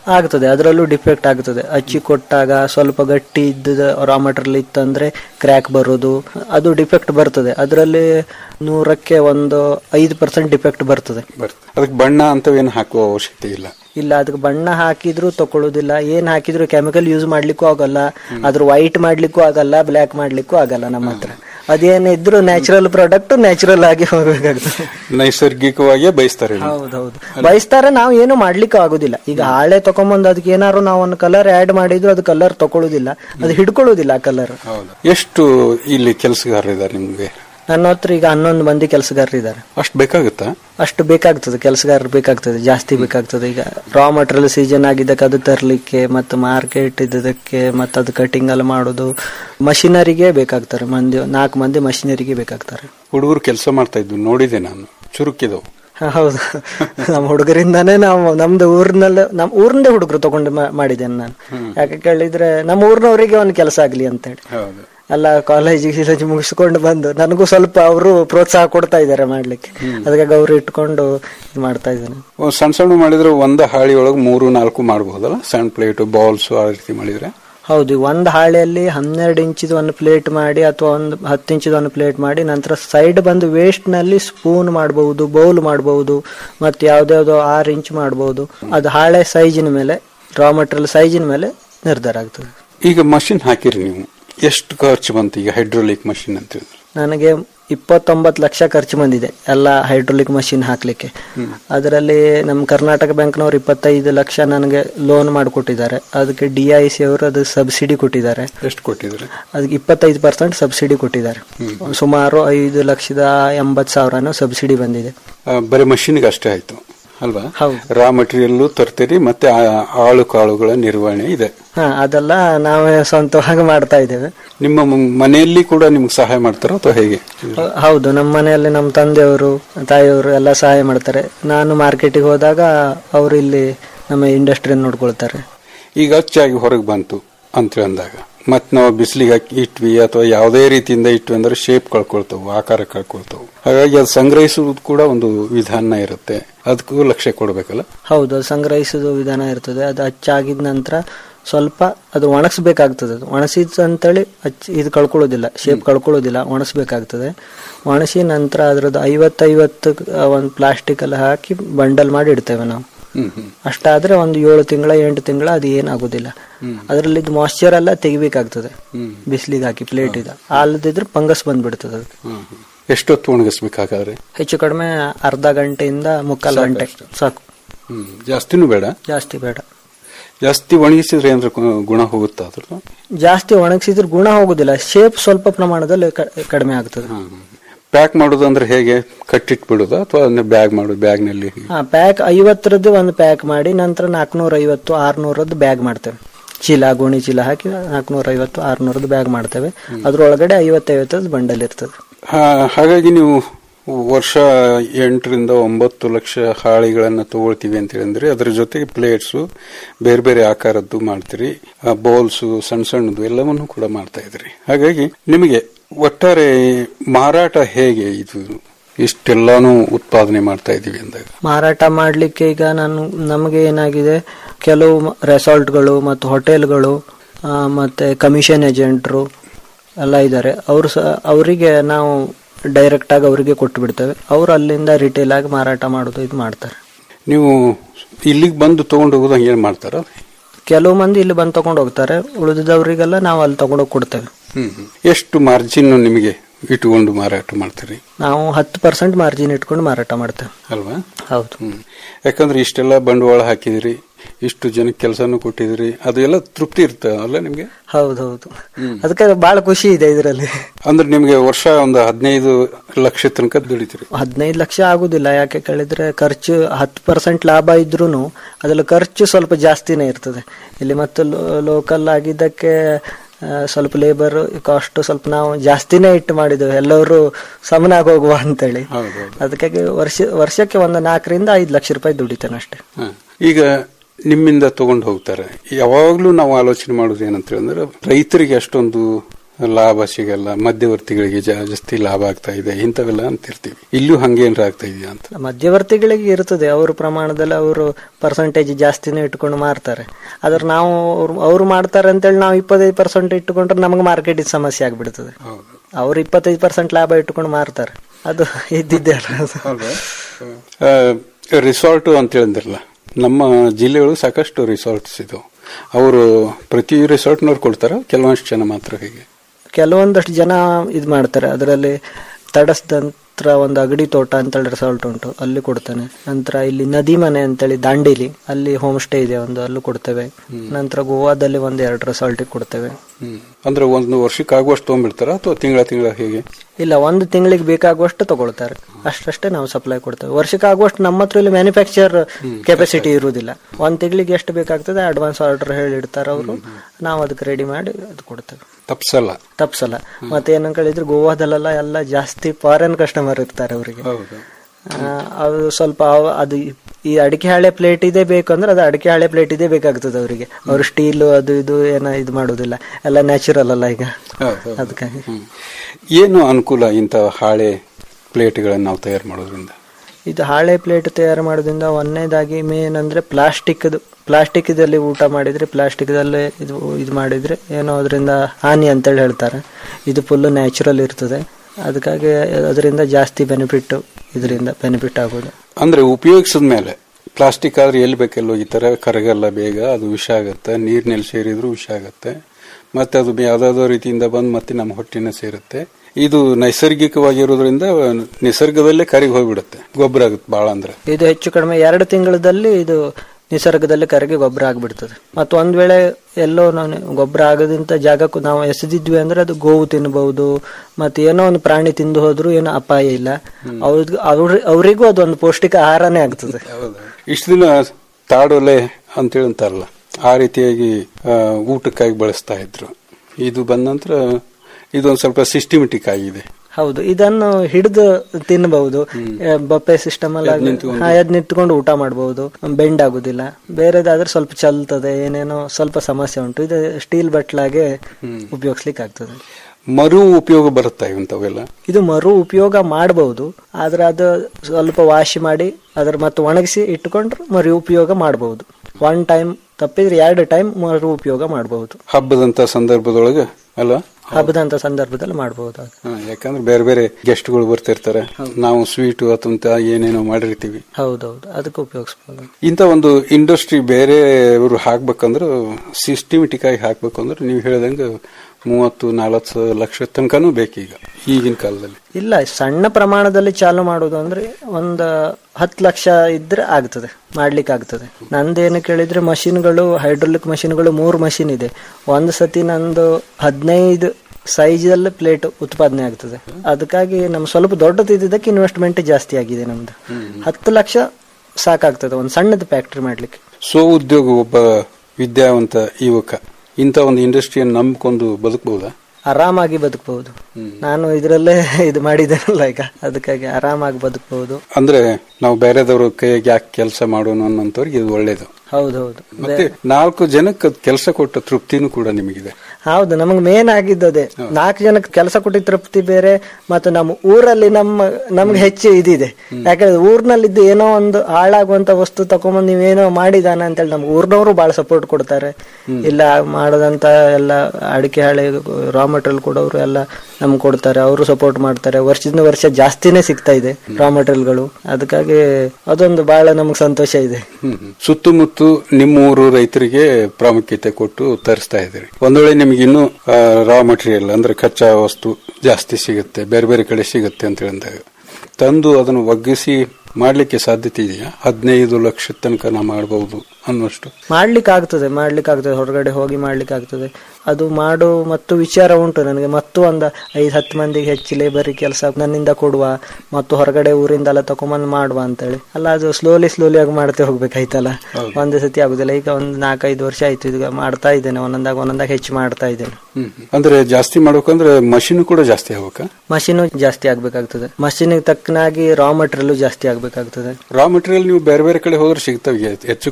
ಆಗ್ತದೆ ಅದರಲ್ಲೂ ಡಿಫೆಕ್ಟ್ ಆಗ್ತದೆ ಹಚ್ಚಿ ಕೊಟ್ಟಾಗ ಸ್ವಲ್ಪ ಗಟ್ಟಿ ಇದ್ದದ ರಾ ಮಟೀರಿಯಲ್ ಇತ್ತಂದ್ರೆ ಕ್ರ್ಯಾಕ್ ಬರೋದು ಅದು ಡಿಫೆಕ್ಟ್ ಬರ್ತದೆ ಅದರಲ್ಲಿ ನೂರಕ್ಕೆ ಒಂದು ಐದು ಪರ್ಸೆಂಟ್ ಡಿಫೆಕ್ಟ್ ಬರ್ತದೆ ಬರ್ತದೆ ಅದಕ್ಕೆ ಬಣ್ಣ ಅಂತವೇನು ಹಾಕುವ ಅವಶ್ಯಕತೆ ಇಲ್ಲ ಇಲ್ಲ ಅದಕ್ಕೆ ಬಣ್ಣ ಹಾಕಿದ್ರು ತಕೊಳ್ಳೋದಿಲ್ಲ ಏನ್ ಹಾಕಿದ್ರು ಕೆಮಿಕಲ್ ಯೂಸ್ ಮಾಡ್ಲಿಕ್ಕೂ ಆಗಲ್ಲ ಅದ್ರ ವೈಟ್ ಮಾಡ್ಲಿಕ್ಕೂ ಆಗಲ್ಲ ಬ್ಲ್ಯಾಕ್ ಮಾಡ್ಲಿಕ್ಕೂ ಆಗಲ್ಲ ನಮ್ಮ ಹತ್ರ ಅದೇನಿದ್ರು ನ್ಯಾಚುರಲ್ ಪ್ರಾಡಕ್ಟ್ ನ್ಯಾಚುರಲ್ ಆಗಿ ಹೋಗ್ಬೇಕಾಗ್ತದೆ ನೈಸರ್ಗಿಕವಾಗಿಯೇ ಬಯಸ್ತಾರೆ ಇದನ್ನ. ಹೌದೌದು ಬಯಸ್ತಾರೆ ನಾವು ಏನು ಮಾಡ್ಲಿಕ್ಕೆ ಆಗುದಿಲ್ಲ ಈಗ ಹಾಳೆ ತಗೊಂಬಂದು ಅದಕ್ಕೆ ಏನಾದ್ರು ನಾವು ಒಂದು ಕಲರ್ ಆಡ್ ಮಾಡಿದ್ರು ಅದು ಕಲರ್ ತಕೊಳ್ಳುದಿಲ್ಲ ಅದು ಹಿಡ್ಕೊಳ್ಳುದಿಲ್ಲ ಆ ಕಲರ್ ಹೌದು ಎಷ್ಟು ಇಲ್ಲಿ ಕೆಲಸಗಾರರಿದ್ದಾರೆ ನಿಮ್ಗೆ ನನ್ನ ಹತ್ರ ಈಗ ಹನ್ನೊಂದು ಮಂದಿ ಕೆಲಸಗಾರರು ಇದ್ದಾರೆ ಅಷ್ಟು ಬೇಕಾಗುತ್ತಾ ಅಷ್ಟು ಬೇಕಾಗ್ತದೆ ಕೆಲಸಗಾರರು ಬೇಕಾಗ್ತದೆ ಜಾಸ್ತಿ ಬೇಕಾಗ್ತದೆ ಈಗ ರಾ ಮಟೀರಿಯಲ್ ಸೀಸನ್ ಆಗಿದ್ದಕ್ಕೆ ಅದು ತರಲಿಕ್ಕೆ ಮತ್ತು ಮಾರ್ಕೆಟ್ ಇದ್ದದಕ್ಕೆ ಮತ್ತು ಅದು ಕಟಿಂಗ್ ಎಲ್ಲ ಮಾಡೋದು ಮಷಿನರಿಗೆ ಬೇಕಾಗ್ತಾರೆ ಮಂದಿ ನಾಲ್ಕು ಮಂದಿ ಮಷಿನರಿಗೆ ಬೇಕಾಗ್ತಾರೆ ಹುಡುಗರು ಕೆಲಸ ಮಾಡ್ತಾ ಇದ್ವು ನೋಡಿದೆ ನಾನು ಚುರುಕಿದವು ಹ, ಹೌದು ನಮ್ಮ ಹುಡುಗರಿಂದಾನೇ ನಾವು ನಮ್ದು ಊರಿನಲ್ಲ ನಮ್ಮ ಊರಿನದೇ ಹುಡುಗರು ತಗೊಂಡು ಮಾ- ಮಾಡಿದ್ದೇನೆ ನಾನು ಯಾಕೆ ಕೇಳಿದ್ರೆ ನಮ್ಮ ಊರಿನವರಿಗೆ ಒಂದು ಕೆಲಸ ಆಗ್ಲಿ ಅಂತೇಳಿ ಹೌದು ಎಲ್ಲ ಕಾಲೇಜಿಗೆ ಗಿಲೇಜ್ ಮುಗಿಸ್ಕೊಂಡು ಬಂದು ನನಗೂ ಸ್ವಲ್ಪ ಅವರು ಪ್ರೋತ್ಸಾಹ ಕೊಡ್ತಾ ಇದ್ದಾರೆ ಮಾಡ್ಲಿಕ್ಕೆ ಅದಕ್ಕೆ ಗೌರಿ ಇಟ್ಕೊಂಡು ಇದು ಮಾಡ್ತಾ ಇದ್ದೇನೆ ಒಂದ್ ಸಣ್ಣ ಸಣ್ಣ ಮಾಡಿದ್ರೆ ಒಂದ ಹಾಳಿ ಒಳಗೆ ಮೂರು ನಾಲ್ಕು ಮಾಡಬಹುದಲ್ಲ ಸಣ್ಣ ಪ್ಲೇಟ್ ಬಾಲ್ಸ್ ಆ ರೀತಿ ಮಾಡಿದ್ರೆ ಹೌದು ಒಂದು ಹಾಳೆಯಲ್ಲಿ ಹನ್ನೆರಡು ಇಂಚಿದ ಒಂದು ಪ್ಲೇಟ್ ಮಾಡಿ ಅಥವಾ ಒಂದು ಹತ್ತು ಇಂಚಿದ ಒಂದು ಪ್ಲೇಟ್ ಮಾಡಿ ನಂತರ ಸೈಡ್ ಬಂದು ವೇಸ್ಟ್ ನಲ್ಲಿ ಸ್ಪೂನ್ ಮಾಡಬಹುದು ಬೌಲ್ ಮಾಡಬಹುದು ಮತ್ತೆ ಯಾವ್ದ್ಯಾವ್ದೋ ಆರು ಇಂಚ್ ಮಾಡಬಹುದು ಅದು ಹಾಳೆ ಸೈಜಿನ ಮೇಲೆ ರಾ ಮಟೀರಿಯಲ್ ಸೈಜಿನ ಮೇಲೆ ನಿರ್ಧಾರ ಆಗ್ತದೆ ಈಗ ಮಷಿನ್ ಹಾಕಿರಿ ನೀವು ಎಷ್ಟು ಖರ್ಚು ಬಂತು ಈಗ ಹೈಡ್ರೋಲಿಕ್ ಮಷಿನ್ ಅಂತ ಹೇಳಿದ್ರೆ ನನಗೆ ಇಪ್ಪತ್ತೊಂಬತ್ತು ಲಕ್ಷ ಖರ್ಚು ಬಂದಿದೆ ಎಲ್ಲ ಹೈಡ್ರೋಲಿಕ್ ಮಷಿನ್ ಹಾಕ್ಲಿಕ್ಕೆ ಅದರಲ್ಲಿ ನಮ್ಮ ಕರ್ನಾಟಕ ಬ್ಯಾಂಕ್ನವ್ರು ಇಪ್ಪತ್ತೈದು ಲಕ್ಷ ನನಗೆ ಲೋನ್ ಮಾಡಿಕೊಟ್ಟಿದ್ದಾರೆ ಅದಕ್ಕೆ ಡಿ ಐ ಸಿ ಅವರು ಅದು ಸಬ್ಸಿಡಿ ಕೊಟ್ಟಿದ್ದಾರೆ ಎಷ್ಟು ಕೊಟ್ಟಿದ್ರೆ ಅದಕ್ಕೆ ಇಪ್ಪತ್ತೈದು ಪರ್ಸೆಂಟ್ ಸಬ್ಸಿಡಿ ಕೊಟ್ಟಿದ್ದಾರೆ ಸುಮಾರು ಐದು ಲಕ್ಷದ ಎಂಬತ್ತು ಸಾವಿರನೂ ಸಬ್ಸಿಡಿ ಬಂದಿದೆ ಬರೀ ಮಷಿನ್ಗೆ ಅಷ್ಟೇ ಆಯ್ತು ಅಲ್ವಾ ಹೌದು. ರಾ ಮಟೀರಿಯಲ್ ತರ್ತೀರಿ ಮತ್ತೆ ಆ- ಆಳು ಕಾಳುಗಳ ನಿರ್ವಹಣೆ ಇದೆ ಹಾ ಅದೆಲ್ಲ ನಾವೇ ಸ್ವಂತವಾಗಿ ಮಾಡ್ತಾ ಇದ್ದೇವೆ ನಿಮ್ಮ ಮ- ಮನೆಯಲ್ಲಿ ಕೂಡ ನಿಮ್ಗೆ ಸಹಾಯ ಮಾಡ್ತಾರೋ ಅಥವಾ ಹೇಗೆ ಹ- ಹೌದು ನಮ್ಮ ಮನೆಯಲ್ಲಿ ನಮ್ಮ ತಂದೆಯವರು ತಾಯಿಯವರು ಎಲ್ಲ ಸಹಾಯ ಮಾಡ್ತಾರೆ ನಾನು ಮಾರ್ಕೆಟಿಗೆ ಹೋದಾಗ ಅವರು ಇಲ್ಲಿ ನಮ್ಮ ಇಂಡಸ್ಟ್ರಿ ನೋಡ್ಕೊಳ್ತಾರೆ ಈಗ ಅಚ್ಚಾಗಿ ಹೊರಗೆ ಬಂತು ಅಂತ ಅಂದಾಗ ಮತ್ ನಾವು ಬಿಸಿಲಿಗೆ ಹಾಕಿ ಇಟ್ವಿ ಅಥವಾ ಯಾವುದೇ ರೀತಿಯಿಂದ ಇಟ್ವಿ ಅಂದ್ರೆ ಶೇಪ್ ಕಳ್ಕೊಳ್ತಾವು ಆಕಾರ ಕಳ್ಕೊಳ್ತಾವು ಹಾಗಾಗಿ ಅದು ಸಂಗ್ರಹಿಸುವುದು ಕೂಡ ಒಂದು ವಿಧಾನ ಇರುತ್ತೆ ಅದಕ್ಕೂ ಲಕ್ಷ್ಯ ಕೊಡ್ಬೇಕಲ್ಲ ಹೌದು ಅದು ಸಂಗ್ರಹಿಸೋದು ವಿಧಾನ ಇರ್ತದೆ ಅದು ಹಚ್ಚಾಗಿದ ನಂತರ ಸ್ವಲ್ಪ ಅದು ಒಣಗಿಸ್ಬೇಕಾಗ್ತದೆ ಅದು ಒಣಸಿದ್ ಅಂತೇಳಿ ಹಚ್ ಇದು ಕಳ್ಕೊಳ್ಳೋದಿಲ್ಲ ಶೇಪ್ ಕಳ್ಕೊಳ್ಳೋದಿಲ್ಲ ಒಣಸ್ಬೇಕಾಗ್ತದೆ ಒಣಸಿ ನಂತರ ಅದ್ರದ್ದು ಐವತ್ತೈವತ್ತು ಒಂದು ಪ್ಲಾಸ್ಟಿಕ್ ಎಲ್ಲ ಹಾಕಿ ಬಂಡಲ್ ಮಾಡಿ ಇಡ್ತೇವೆ ನಾವು ಹ್ಮ್ ಹ್ಮ್ ಅಷ್ಟಾದ್ರೆ ಒಂದು ಏಳು ತಿಂಗಳ ಎಂಟು ತಿಂಗಳ ಅದು ಏನಾಗೋದಿಲ್ಲ ಅದರಲ್ಲಿ ಮಾಯ್ಶ್ಚರ್ ಎಲ್ಲ ತೆಗಿಬೇಕಾಗ್ತದೆ ಬಿಸಿಲಿಗೆ ಹಾಕಿ ಪ್ಲೇಟ್ ಇದೆ ಅಲ್ಲದಿದ್ರೆ ಫಂಗಸ್ ಬಂದ್ಬಿಡ್ತದೆ ಅದಕ್ಕೆ ಹ್ಮ್ ಹ್ಮ್. ಎಷ್ಟೊತ್ತು ಒಣಗಿಸ್ಬೇಕಾಗಾದ್ರೆ ಹೆಚ್ಚು ಕಡಿಮೆ ಅರ್ಧ ಗಂಟೆಯಿಂದ ಮುಕ್ಕಾಲು ಗಂಟೆ ಸಾಕು ಹ್ಮ್ ಜಾಸ್ತಿನೂ ಬೇಡ ಜಾಸ್ತಿ ಬೇಡ ಜಾಸ್ತಿ ಒಣಗಿಸಿದ್ರೆ ಏನಾದ್ರು ಕು- ಗುಣ ಹೋಗುತ್ತಾ ಅದ್ರದ್ದು ಜಾಸ್ತಿ ಒಣಗಿಸಿದ್ರೆ ಗುಣ ಹೋಗುದಿಲ್ಲ ಶೇಪ್ ಸ್ವಲ್ಪ ಪ್ರಮಾಣದಲ್ಲಿ ಕ- ಕಡಿಮೆ ಆಗ್ತದೆ ಪ್ಯಾಕ್ ಮಾಡೋದು ಅಂದ್ರೆ ಹೇಗೆ ಕಟ್ಟಿಟ್ಬಿಡುದ ಅಥವಾ ಬ್ಯಾಗ್ ಮಾಡೋದು ಬ್ಯಾಗ್ ನಲ್ಲಿ ಹಾ ಪ್ಯಾಕ್ ಐವತ್ತರದ್ದು ಒಂದು ಪ್ಯಾಕ್ ಮಾಡಿ ನಂತರ ನಾಲ್ಕನೂರ ಐವತ್ತು ಆರ್ನೂರದ್ದು ಬ್ಯಾಗ್ ಮಾಡ್ತೇವೆ ಚೀಲ ಗೋಣಿ ಚೀಲ ಹಾಕಿ ನಾಲ್ಕನೂರ ಐವತ್ತು ಆರ್ನೂರದ್ದು ಬ್ಯಾಗ್ ಮಾಡ್ತೇವೆ ಅದ್ರೊಳಗಡೆ ಐವತ್ತೈವತ್ತದ್ದು ಬಂಡಲ್ ಇರ್ತದೆ ಹಾ- ಹಾಗಾಗಿ ನೀವು ವರ್ಷ ಎಂಟರಿಂದ ಒಂಬತ್ತು ಲಕ್ಷ ಹಾಳಿಗಳನ್ನ ತಗೊಳ್ತೀವಿ ಅಂತ ಹೇಳಿದ್ರೆ ಅದ್ರ ಜೊತೆಗೆ ಪ್ಲೇಟ್ಸು ಬೇರೆ ಬೇರೆ ಆಕಾರದ್ದು ಮಾಡ್ತೀರಿ ಬೌಲ್ಸು ಸಣ್ಣ ಸಣ್ಣದು ಎಲ್ಲವನ್ನು ಕೂಡ ಮಾಡ್ತಾ ಇದ್ರಿ ಹಾಗಾಗಿ ನಿಮಗೆ ಒಟ್ಟಾರೆ ಮಾರಾಟ ಹೇಗೆ ಇದು ಇಷ್ಟೆಲ್ಲಾನು ಉತ್ಪಾದನೆ ಮಾಡ್ತಾ ಇದೀವಿ ಅಂದಾಗ ಮಾರಾಟ ಮಾಡ್ಲಿಕ್ಕೆ ಈಗ ನಾನು ನಮಗೆ ಏನಾಗಿದೆ ಕೆಲವು ರೆಸಾರ್ಟ್ಗಳು ಮತ್ತು ಹೋಟೆಲ್ಗಳು ಆ, ಮತ್ತೆ ಕಮಿಷನ್ ಏಜೆಂಟ್ರು ಎಲ್ಲ ಇದ್ದಾರೆ ಅವರು ಸಹ ಅವರಿಗೆ ನಾವು ಡೈರೆಕ್ಟ್ ಆಗಿ ಅವರಿಗೆ ಕೊಟ್ಟು ಬಿಡ್ತೇವೆ ಅವರು ಅಲ್ಲಿಂದ ರಿಟೇಲ್ ಆಗಿ ಮಾರಾಟ ಮಾಡೋದು ಇದು ಮಾಡ್ತಾರೆ ನೀವು ಇಲ್ಲಿಗೆ ಬಂದು ತಗೊಂಡು ಹೋಗೋದು ಏನ್ ಮಾಡ್ತಾರ ಕೆಲವು ಮಂದಿ ಇಲ್ಲಿ ಬಂದು ತಗೊಂಡು ಹೋಗ್ತಾರೆ ಉಳಿದವರಿಗೆಲ್ಲ ನಾವು ಅಲ್ಲಿ ತಗೊಂಡೋಗಿ ಕೊಡ್ತೇವೆ ಎಷ್ಟು ಮಾರ್ಜಿನ್ ನಿಮಗೆ ಇಟ್ಟುಕೊಂಡು ಮಾರಾಟ ಮಾಡ್ತೀರಿ ನಾವು ಹತ್ತು ಪರ್ಸೆಂಟ್ ಮಾರ್ಜಿನ್ ಇಟ್ಕೊಂಡು ಮಾರಾಟ ಮಾಡ್ತೇವೆ ಅಲ್ವಾ ಹೌದು ಹ್ಮ್. ಯಾಕಂದ್ರೆ ಇಷ್ಟೆಲ್ಲ ಬಂಡವಾಳ ಹಾಕಿದಿರಿ ಇಷ್ಟು ಜನಕ್ಕೆ ಕೆಲಸನೂ ಕೊಟ್ಟಿದಿರಿ ಅದು ಎಲ್ಲ ತೃಪ್ತಿ ಇರ್ತದೆ ಅಲ್ಲ ನಿಮ್ಗೆ ಹೌದೌದು ಅದಕ್ಕೆ ಬಹಳ ಖುಷಿ ಇದೆ ಇದರಲ್ಲಿ ಅಂದ್ರೆ ನಿಮ್ಗೆ ವರ್ಷ ಒಂದು ಹದಿನೈದು ಲಕ್ಷ ತನಕ ದುಡಿತೀರಿ ಹದಿನೈದು ಲಕ್ಷ ಆಗುದಿಲ್ಲ ಯಾಕೆ ಕೇಳಿದ್ರೆ ಖರ್ಚು ಹತ್ತು ಪರ್ಸೆಂಟ್ ಲಾಭ ಇದ್ರೂನು ಅದ್ರಲ್ಲಿ ಖರ್ಚು ಸ್ವಲ್ಪ ಜಾಸ್ತಿನೇ ಇರ್ತದೆ ಇಲ್ಲಿ ಮತ್ತು ಲೋಕಲ್ ಆಗಿದ್ದಕ್ಕೆ ಆ, ಸ್ವಲ್ಪ ಲೇಬರ್ ಕಾಸ್ಟ್ ಸ್ವಲ್ಪ ನಾವು ಜಾಸ್ತಿನೇ ಇಟ್ಟು ಮಾಡಿದ್ದೇವೆ ಎಲ್ಲರೂ ಸಮನಾಗಿ ಹೋಗುವ ಅಂತೇಳಿ ಅದಕ್ಕಾಗಿ ವರ್ಷ ವರ್ಷಕ್ಕೆ ಒಂದು ನಾಲ್ಕರಿಂದ ಐದು ಲಕ್ಷ ರೂಪಾಯಿ ದುಡಿತೇನೆ ಅಷ್ಟೇ ಹ. ಈಗ ನಿಮ್ಮಿಂದ ತಗೊಂಡು ಹೋಗ್ತಾರೆ ಯಾವಾಗ್ಲೂ ನಾವು ಆಲೋಚನೆ ಮಾಡೋದು ಏನಂತ ಹೇಳಿದ್ರೆ ರೈತರಿಗೆ ಅಷ್ಟೊಂದು ಲಾಭ ಸಿಗಲ್ಲ ಮಧ್ಯವರ್ತಿಗಳಿಗೆ ಜಾಸ್ತಿ ಲಾಭ ಆಗ್ತಾ ಇದೆ ಇಂಥವೆಲ್ಲ ಅಂತಿರ್ತೀವಿ ಇಲ್ಲೂ ಹಂಗೇನ್ರ ಆಗ್ತಾ ಇದೆಯಾ ಅಂತ ಮಧ್ಯವರ್ತಿಗಳಿಗೆ ಇರ್ತದೆ ಅವ್ರ ಪ್ರಮಾಣದಲ್ಲಿ ಅವರು ಪರ್ಸೆಂಟೇಜ್ ಜಾಸ್ತಿನೇ ಇಟ್ಕೊಂಡು ಮಾರ್ತಾರೆ ಆದ್ರೆ ನಾವು ಅವ್ರು- ಅವ್ರು ಮಾಡ್ತಾರೆ ಅಂತೇಳಿ ನಾವು ಇಪ್ಪತ್ತೈದು ಪರ್ಸೆಂಟ್ ಇಟ್ಟುಕೊಂಡ್ರೆ ನಮಗೆ ಮಾರ್ಕೆಟಿಗೆ ಸಮಸ್ಯೆ ಆಗ್ಬಿಡ್ತದೆ ಅವ್ರು ಇಪ್ಪತ್ತೈದು ಪರ್ಸೆಂಟ್ ಲಾಭ ಇಟ್ಟುಕೊಂಡು ಮಾರ್ತಾರೆ ಅದು ಇದ್ದಿದ್ದೇ ಅಲ್ಲ ಅದು. ರಿಸಾರ್ಟ್ ಅಂತ ಹೇಳಿದ್ರಲ್ಲ ನಮ್ಮ ಜಿಲ್ಲೆಗಳು ಸಾಕಷ್ಟು ರಿಸಾರ್ಟ್ಸ್ ಇದಾವೆ ಅವರು ಪ್ರತಿ ರಿಸಾರ್ಟ್ನವ್ರು ಕೊಡ್ತಾರ ಕೆಲವೊಂಷ್ಟು ಜನ ಮಾತ್ರ ಹೇಗೆ ಕೆಲವೊಂದಷ್ಟು ಜನ ಇದು ಮಾಡ್ತಾರೆ ಅದರಲ್ಲಿ ತಡಸ್ದಂತ್ರ ಒಂದು ಅಗಡಿ ತೋಟ ಅಂತೇಳಿ ರೆಸಾರ್ಟ್ ಉಂಟು ಅಲ್ಲಿ ಕೊಡ್ತಾನೆ ನಂತರ ಇಲ್ಲಿ ನದಿ ಮನೆ ಅಂತೇಳಿ ದಾಂಡೇಲಿ ಅಲ್ಲಿ ಹೋಮ್ ಸ್ಟೇ ಇದೆ ಒಂದು ಅಲ್ಲೂ ಕೊಡ್ತೇವೆ ನಂತರ ಗೋವಾದಲ್ಲಿ ಒಂದು ಎರಡು ರೆಸಾರ್ಟ್ ಕೊಡ್ತೇವೆ ಹ್ಮ್. ಅಂದ್ರೆ ಒಂದು ವರ್ಷಕ್ಕೆ ಆಗುವಷ್ಟು ತೊಗೊಂಡ್ಬಿಡ್ತಾರ ಅಥವಾ ತಿಂಗಳ ತಿಂಗಳ ಹೇಗೆ ಇಲ್ಲ ಒಂದು ತಿಂಗಳಿಗೆ ಬೇಕಾಗುವಷ್ಟು ತಗೊಳ್ತಾರೆ ಅಷ್ಟಷ್ಟೇ ನಾವು ಸಪ್ಲೈ ಕೊಡ್ತೇವೆ ವರ್ಷಕ್ಕೆ ಆಗುವಷ್ಟು ನಮ್ಮ ಹತ್ರ ಇಲ್ಲಿ ಮ್ಯಾನುಫ್ಯಾಕ್ಚರ್ ಕೆಪಾಸಿಟಿ ಇರುವುದಿಲ್ಲ ಒಂದ್ ತಿಂಗಳಿಗೆ ಎಷ್ಟು ಬೇಕಾಗ್ತದೆ ಅಡ್ವಾನ್ಸ್ ಆರ್ಡರ್ ಹೇಳಿಡ್ತಾರೆ ಅವರು ನಾವು ಅದಕ್ಕೆ ರೆಡಿ ಮಾಡಿ ಅದು ಕೊಡ್ತೇವೆ ತಪ್ಸಲ್ಲ ತಪ್ಸಲ್ಲ ಮತ್ತೆ ಏನಂತ ಹೇಳಿದ್ರೆ ಗೋವಾದಲ್ಲೆಲ್ಲ ಎಲ್ಲ ಜಾಸ್ತಿ ಫಾರಿನ್ ಕಸ್ಟಮರ್ ಇರ್ತಾರೆ ಅವರಿಗೆ ಅದು ಸ್ವಲ್ಪ ಅವ- ಅದು ಈ ಅಡಿಕೆ ಹಾಳೆ ಪ್ಲೇಟ್ ಇದೇ ಬೇಕು ಅಂದ್ರೆ ಅದು ಅಡಿಕೆ ಹಾಳೆ ಪ್ಲೇಟ್ ಇದೇ ಬೇಕಾಗ್ತದೆ ಅವರಿಗೆ ಅವರು ಸ್ಟೀಲ್ ಅದು ಇದು ಏನೋ ಇದು ಮಾಡೋದಿಲ್ಲ ಎಲ್ಲ ನ್ಯಾಚುರಲ್ ಅಲ್ಲ ಈಗ ಅದಕ್ಕಾಗಿ ಹ್ಮ್. ಏನು ಅನುಕೂಲ ಇಂಥ ಹಾಳೆ ಪ್ಲೇಟ್ಗಳನ್ನು ನಾವು ತಯಾರು ಮಾಡೋದ್ರಿಂದ ಇದು ಹಾಳೆ ಪ್ಲೇಟ್ ತಯಾರು ಮಾಡೋದ್ರಿಂದ ಒಂದನೇದಾಗಿ ಮೇನ್ ಅಂದ್ರೆ ಪ್ಲಾಸ್ಟಿಕ್ ಪ್ಲಾಸ್ಟಿಕ್ ಇದಲ್ಲಿ ಊಟ ಮಾಡಿದ್ರೆ ಪ್ಲಾಸ್ಟಿಕ್ ದಲ್ಲಿ ಇದು ಇದು ಮಾಡಿದ್ರೆ ಏನೋ ಅದರಿಂದ ಹಾನಿ ಅಂತೇಳಿ ಹೇಳ್ತಾರೆ ಇದು ಫುಲ್ ನ್ಯಾಚುರಲ್ ಇರ್ತದೆ ಅದಕ್ಕಾಗಿ ಅದರಿಂದ ಜಾಸ್ತಿ ಬೆನಿಫಿಟ್ ಇದರಿಂದ ಬೆನಿಫಿಟ್ ಆಗೋದು ಅಂದ್ರೆ ಉಪಯೋಗಿಸಿದ ಮೇಲೆ ಪ್ಲಾಸ್ಟಿಕ್ ಆದ್ರೆ ಎಲ್ಲಿ ಬೇಕೆಲ್ಲ ಒಗಿತಾರೆ ಕರಗಲ್ಲ ಬೇಗ ಅದು ವಿಷ ಆಗತ್ತೆ ನೀರಿನಲ್ಲಿ ಸೇರಿದ್ರು ವಿಷ ಆಗತ್ತೆ ಮತ್ತೆ ಅದು ಯಾವ್ದಾದೋ ರೀತಿಯಿಂದ ಬಂದು ಮತ್ತೆ ನಮ್ಮ ಹೊಟ್ಟಿನ ಸೇರುತ್ತೆ ಇದು ನೈಸರ್ಗಿಕವಾಗಿರೋದ್ರಿಂದ ನಿಸರ್ಗದಲ್ಲೇ ಕರಗಿ ಹೋಗ್ಬಿಡುತ್ತೆ ಗೊಬ್ಬರ ಆಗುತ್ತೆ ಬಾಳ ಅಂದ್ರೆ ಇದು ಹೆಚ್ಚು ಕಡಿಮೆ ಎರಡು ತಿಂಗಳಲ್ಲಿ ಇದು ನಿಸರ್ಗದಲ್ಲಿ ಕರಗಿ ಗೊಬ್ಬರ ಆಗ್ಬಿಡ್ತದೆ ಮತ್ತು ಒಂದ್ ವೇಳೆ ಎಲ್ಲೋ ನಾನು ಗೊಬ್ಬರ ಆಗದಂತ ಜಾಗಕ್ಕೂ ನಾವು ಎಸೆದಿದ್ವಿ ಅಂದ್ರೆ ಅದು ಗೋವು ತಿನ್ನಬಹುದು ಮತ್ತೆ ಏನೋ ಒಂದು ಪ್ರಾಣಿ ತಿಂದು ಹೋದ್ರು ಏನೋ ಅಪಾಯ ಇಲ್ಲ ಅವ್ರಿಗೂ ಅವ್ರ- ಅವರಿಗೂ ಅದೊಂದು ಪೌಷ್ಟಿಕ ಆಹಾರನೇ ಆಗ್ತದೆ ಇಷ್ಟು ದಿನ ತಾಡೋಲೆ ಅಂತೇಳಿ ಅಂತಾರಲ್ಲ ಆ ರೀತಿಯಾಗಿ ಆ, ಊಟಕ್ಕಾಗಿ ಬಳಸ್ತಾ ಇದ್ರು ಇದು ಬಂದ ನಂತರ ಇದೊಂದು ಸ್ವಲ್ಪ ಸಿಸ್ಟಮೆಟಿಕ್ ಆಗಿದೆ ಹೌದು ಇದನ್ನು ಹಿಡಿದು ತಿನ್ನಬಹುದು ಬಪ್ಪೆ ಸಿಸ್ಟಮ್ ಅಲ್ಲ ಎದ್ ನಿಂತ್ಕೊಂಡು ಊಟ ಮಾಡಬಹುದು ಬೆಂಡ್ ಆಗುದಿಲ್ಲ ಬೇರೆದಾದ್ರೆ ಸ್ವಲ್ಪ ಚಲ್ತದೆ ಏನೇನೋ ಸ್ವಲ್ಪ ಸಮಸ್ಯೆ ಉಂಟು ಇದು ಸ್ಟೀಲ್ ಬಟ್ಲಾಗೆ ಉಪಯೋಗಿಸ್ಲಿಕ್ಕೆ ಆಗ್ತದೆ ಮರು ಉಪಯೋಗ ಬರುತ್ತಾ ಇವಂತವೆಲ್ಲ ಇದು ಮರು ಉಪಯೋಗ ಮಾಡಬಹುದು ಆದ್ರೆ ಅದು ಸ್ವಲ್ಪ ವಾಶ್ ಮಾಡಿ ಅದ್ರ ಮತ್ತೆ ಒಣಗಿಸಿ ಇಟ್ಕೊಂಡ್ರೆ ಮರು ಉಪಯೋಗ ಮಾಡಬಹುದು ಒನ್ ಟೈಮ್ ತಪ್ಪಿದ್ರೆ ಎರಡು ಟೈಮ್ ಮರು ಉಪಯೋಗ ಮಾಡಬಹುದು ಹಬ್ಬದಂತ ಸಂದರ್ಭದೊಳಗೆ ಅಲ್ಲ ಹಬ್ಬದಂತ ಸಂದರ್ಭದಲ್ಲಿ ಮಾಡಬಹುದು ಹಾ, ಯಾಕಂದ್ರೆ ಬೇರೆ ಬೇರೆ ಗೆಸ್ಟ್ಗಳು ಬರ್ತಿರ್ತಾರೆ ನಾವು ಸ್ವೀಟ್ ಅಥವಾ ಏನೇನೋ ಮಾಡಿರ್ತೀವಿ ಹೌದೌದು ಅದಕ್ಕೆ ಉಪಯೋಗಿಸಬಹುದು ಇಂಥ ಒಂದು ಇಂಡಸ್ಟ್ರಿ ಬೇರೆಯವರು ಹಾಕ್ಬೇಕಂದ್ರೆ ಸಿಸ್ಟಮೆಟಿಕ್ ಆಗಿ ಹಾಕ್ಬೇಕು ಅಂದ್ರೆ ನೀವು ಹೇಳ್ದಂಗೆ ಮೂವತ್ತು ನಲವತ್ತು ಲಕ್ಷ ತನಕನೂ ಬೇಕೀಗ ಈಗಿನ ಕಾಲದಲ್ಲಿ ಇಲ್ಲ ಸಣ್ಣ ಪ್ರಮಾಣದಲ್ಲಿ ಚಾಲು ಮಾಡೋದು ಅಂದ್ರೆ ಒಂದು ಹತ್ತು ಲಕ್ಷ ಇದ್ರೆ ಆಗ್ತದೆ ಮಾಡ್ಲಿಕ್ಕೆ ಆಗ್ತದೆ ನಂದೇನು ಕೇಳಿದ್ರೆ ಮಷಿನ್ಗಳು ಹೈಡ್ರೋಲಿಕ್ ಮಷಿನ್ಗಳು ಮೂರು ಮಷಿನ್ ಇದೆ ಒಂದು ಸತಿ ನಂದು ಹದಿನೈದು ಸೈಜ್ ಅಲ್ಲಿ ಪ್ಲೇಟ್ ಉತ್ಪಾದನೆ ಆಗ್ತದೆ ಅದಕ್ಕಾಗಿ ನಮ್ ಸ್ವಲ್ಪ ದೊಡ್ಡದಿದ್ದಕ್ಕೆ ಇನ್ವೆಸ್ಟ್ಮೆಂಟ್ ಜಾಸ್ತಿ ಆಗಿದೆ ನಮ್ದು ಹತ್ತು ಲಕ್ಷ ಸಾಕಾಗ್ತದೆ ಒಂದು ಸಣ್ಣದು ಫ್ಯಾಕ್ಟ್ರಿ ಮಾಡ್ಲಿಕ್ಕೆ ಸ್ವ ಉದ್ಯೋಗ ಒಬ್ಬ ವಿದ್ಯಾವಂತ ಯುವಕ ಇಂಥ ಒಂದು ಇಂಡಸ್ಟ್ರಿಯನ್ನು ನಂಬ್ಕೊಂಡು ಬದುಕಬಹುದಾ ಆರಾಮಾಗಿ ಬದುಕಬಹುದು ನಾನು ಇದರಲ್ಲೇ ಇದು ಮಾಡಿದ್ದೇನಲ್ಲ ಈಗ ಅದಕ್ಕಾಗಿ ಆರಾಮಾಗಿ ಬದುಕಬಹುದು ಅಂದ್ರೆ ನಾವು ಬೇರೆದವ್ರ ಕೈಯಾಗಿ ಯಾಕೆ ಕೆಲಸ ಮಾಡೋಣ ಅನ್ನೋಂಥವ್ರಿಗೆ ಇದು ಒಳ್ಳೇದು ಹೌದೌದು ಮತ್ತೆ ನಾಲ್ಕು ಜನಕ್ಕೆ ಕೆಲಸ ಕೊಟ್ಟ ತೃಪ್ತಿನೂ ಕೂಡ ನಿಮಗಿದೆ ಹೌದು ನಮಗೆ ಮೇನ್ ಆಗಿದ್ದದೆ ನಾಲ್ಕು ಜನಕ್ಕೆ ಕೆಲಸ ಕೊಟ್ಟಿದ್ದ ತೃಪ್ತಿ ಬೇರೆ ಮತ್ತು ನಮ್ಮ ಊರಲ್ಲಿ ನಮ್ಮ ನಮ್ಗೆ ಹೆಚ್ಚು ಇದಿದೆ ಯಾಕಂದ್ರೆ ಊರ್ನಲ್ಲಿದ್ದು ಏನೋ ಒಂದು ಹಾಳಾಗುವಂತ ವಸ್ತು ತಗೊಂಬಂದು ನೀವೇನೋ ಮಾಡಿದಾನ ಅಂತೇಳಿ ನಮ್ಗೆ ಊರ್ನವರು ಬಹಳ ಸಪೋರ್ಟ್ ಕೊಡ್ತಾರೆ ಇಲ್ಲ ಮಾಡೋದಂತ ಎಲ್ಲ ಅಡಿಕೆ ಹಾಳೆ ರಾ ಮಟೀರಿಯಲ್ ಕೊಡೋರು ಎಲ್ಲ ನಮ್ಗೆ ಕೊಡ್ತಾರೆ ಅವರು ಸಪೋರ್ಟ್ ಮಾಡ್ತಾರೆ ವರ್ಷದಿಂದ ವರ್ಷ ಜಾಸ್ತಿನೇ ಸಿಗ್ತಾ ಇದೆ ರಾ ಮಟೀರಿಯಲ್ಗಳು ಅದಕ್ಕಾಗಿ ಅದೊಂದು ಬಹಳ ನಮ್ಗೆ ಸಂತೋಷ ಇದೆ ಹ್ಮ್. ಸುತ್ತಮುತ್ತ ನಿಮ್ಮ ಊರು ರೈತರಿಗೆ ಪ್ರಾಮುಖ್ಯತೆ ಕೊಟ್ಟು ತರಿಸ್ತಾ ಇದ್ದೀರಿ ಒಂದ್ ವೇಳೆ ನಿಮ್ಗೆ ಇನ್ನೂ ರಾ ಮಟೀರಿಯಲ್ ಅಂದ್ರೆ ಕಚ್ಚಾ ವಸ್ತು ಜಾಸ್ತಿ ಸಿಗುತ್ತೆ ಬೇರೆ ಬೇರೆ ಕಡೆ ಸಿಗುತ್ತೆ ಅಂತ ಹೇಳಿದಾಗ ತಂದು ಅದನ್ನು ಒಗ್ಗಿಸಿ ಮಾಡ್ಲಿಕ್ಕೆ ಸಾಧ್ಯತೆ ಇದೆಯಾ ಹದಿನೈದು ಲಕ್ಷ ತನಕ ನಾ ಮಾಡಬಹುದು ಅನ್ನೋಷ್ಟು ಮಾಡ್ಲಿಕ್ಕೆ ಆಗ್ತದೆ ಮಾಡ್ಲಿಕ್ಕೆ ಆಗ್ತದೆ ಹೊರಗಡೆ ಹೋಗಿ ಮಾಡ್ಲಿಕ್ಕೆ ಆಗ್ತದೆ ಅದು ಮಾಡು ಮತ್ತು ವಿಚಾರ ಉಂಟು ನನಗೆ ಮತ್ತು ಒಂದು ಐದು ಹತ್ತು ಮಂದಿಗೆ ಹೆಚ್ಚು ಲೇಬರ್ ಕೆಲಸ ನನ್ನಿಂದ ಕೊಡುವ ಮತ್ತು ಹೊರಗಡೆ ಊರಿಂದ ಎಲ್ಲ ತಗೊಂಬಂದು ಮಾಡುವ ಅಂತೇಳಿ ಅಲ್ಲ ಅದು ಸ್ಲೋಲಿ ಸ್ಲೋಲಿ ಆಗಿ ಮಾಡ್ತಾ ಹೋಗ್ಬೇಕಾಯ್ತಲ್ಲ ಒಂದೇ ಸತಿ ಆಗುದಿಲ್ಲ ಈಗ ಒಂದು ನಾಲ್ಕೈದು ವರ್ಷ ಆಯ್ತು ಈಗ ಮಾಡ್ತಾ ಇದ್ದೇನೆ ಒಂದೊಂದಾಗ ಒಂದೊಂದಾಗ ಹೆಚ್ಚು ಮಾಡ್ತಾ ಇದ್ದೇನೆ ಹ್ಮ್. ಅಂದ್ರೆ ಜಾಸ್ತಿ ಮಾಡ್ಬೇಕಂದ್ರೆ ಮಷೀನ್ ಕೂಡ ಜಾಸ್ತಿ ಆಗ್ಬೇಕಾ ಮಷೀನು ಜಾಸ್ತಿ ಆಗ್ಬೇಕಾಗ್ತದೆ ಮಷೀನಿಗೆ ತಕ್ಕನಾಗಿ ರಾ ಮಟೀರಿಯಲ್ ಜಾಸ್ತಿ ಆಗ್ಬೇಕಾಗ್ತದೆ ರಾ ಮಟೀರಿಯಲ್ ನೀವು ಬೇರೆ ಬೇರೆ ಕಡೆ ಹೋದ್ರೆ ಸಿಗ್ತವೆ ಹೆಚ್ಚು ಕಡಿಮೆ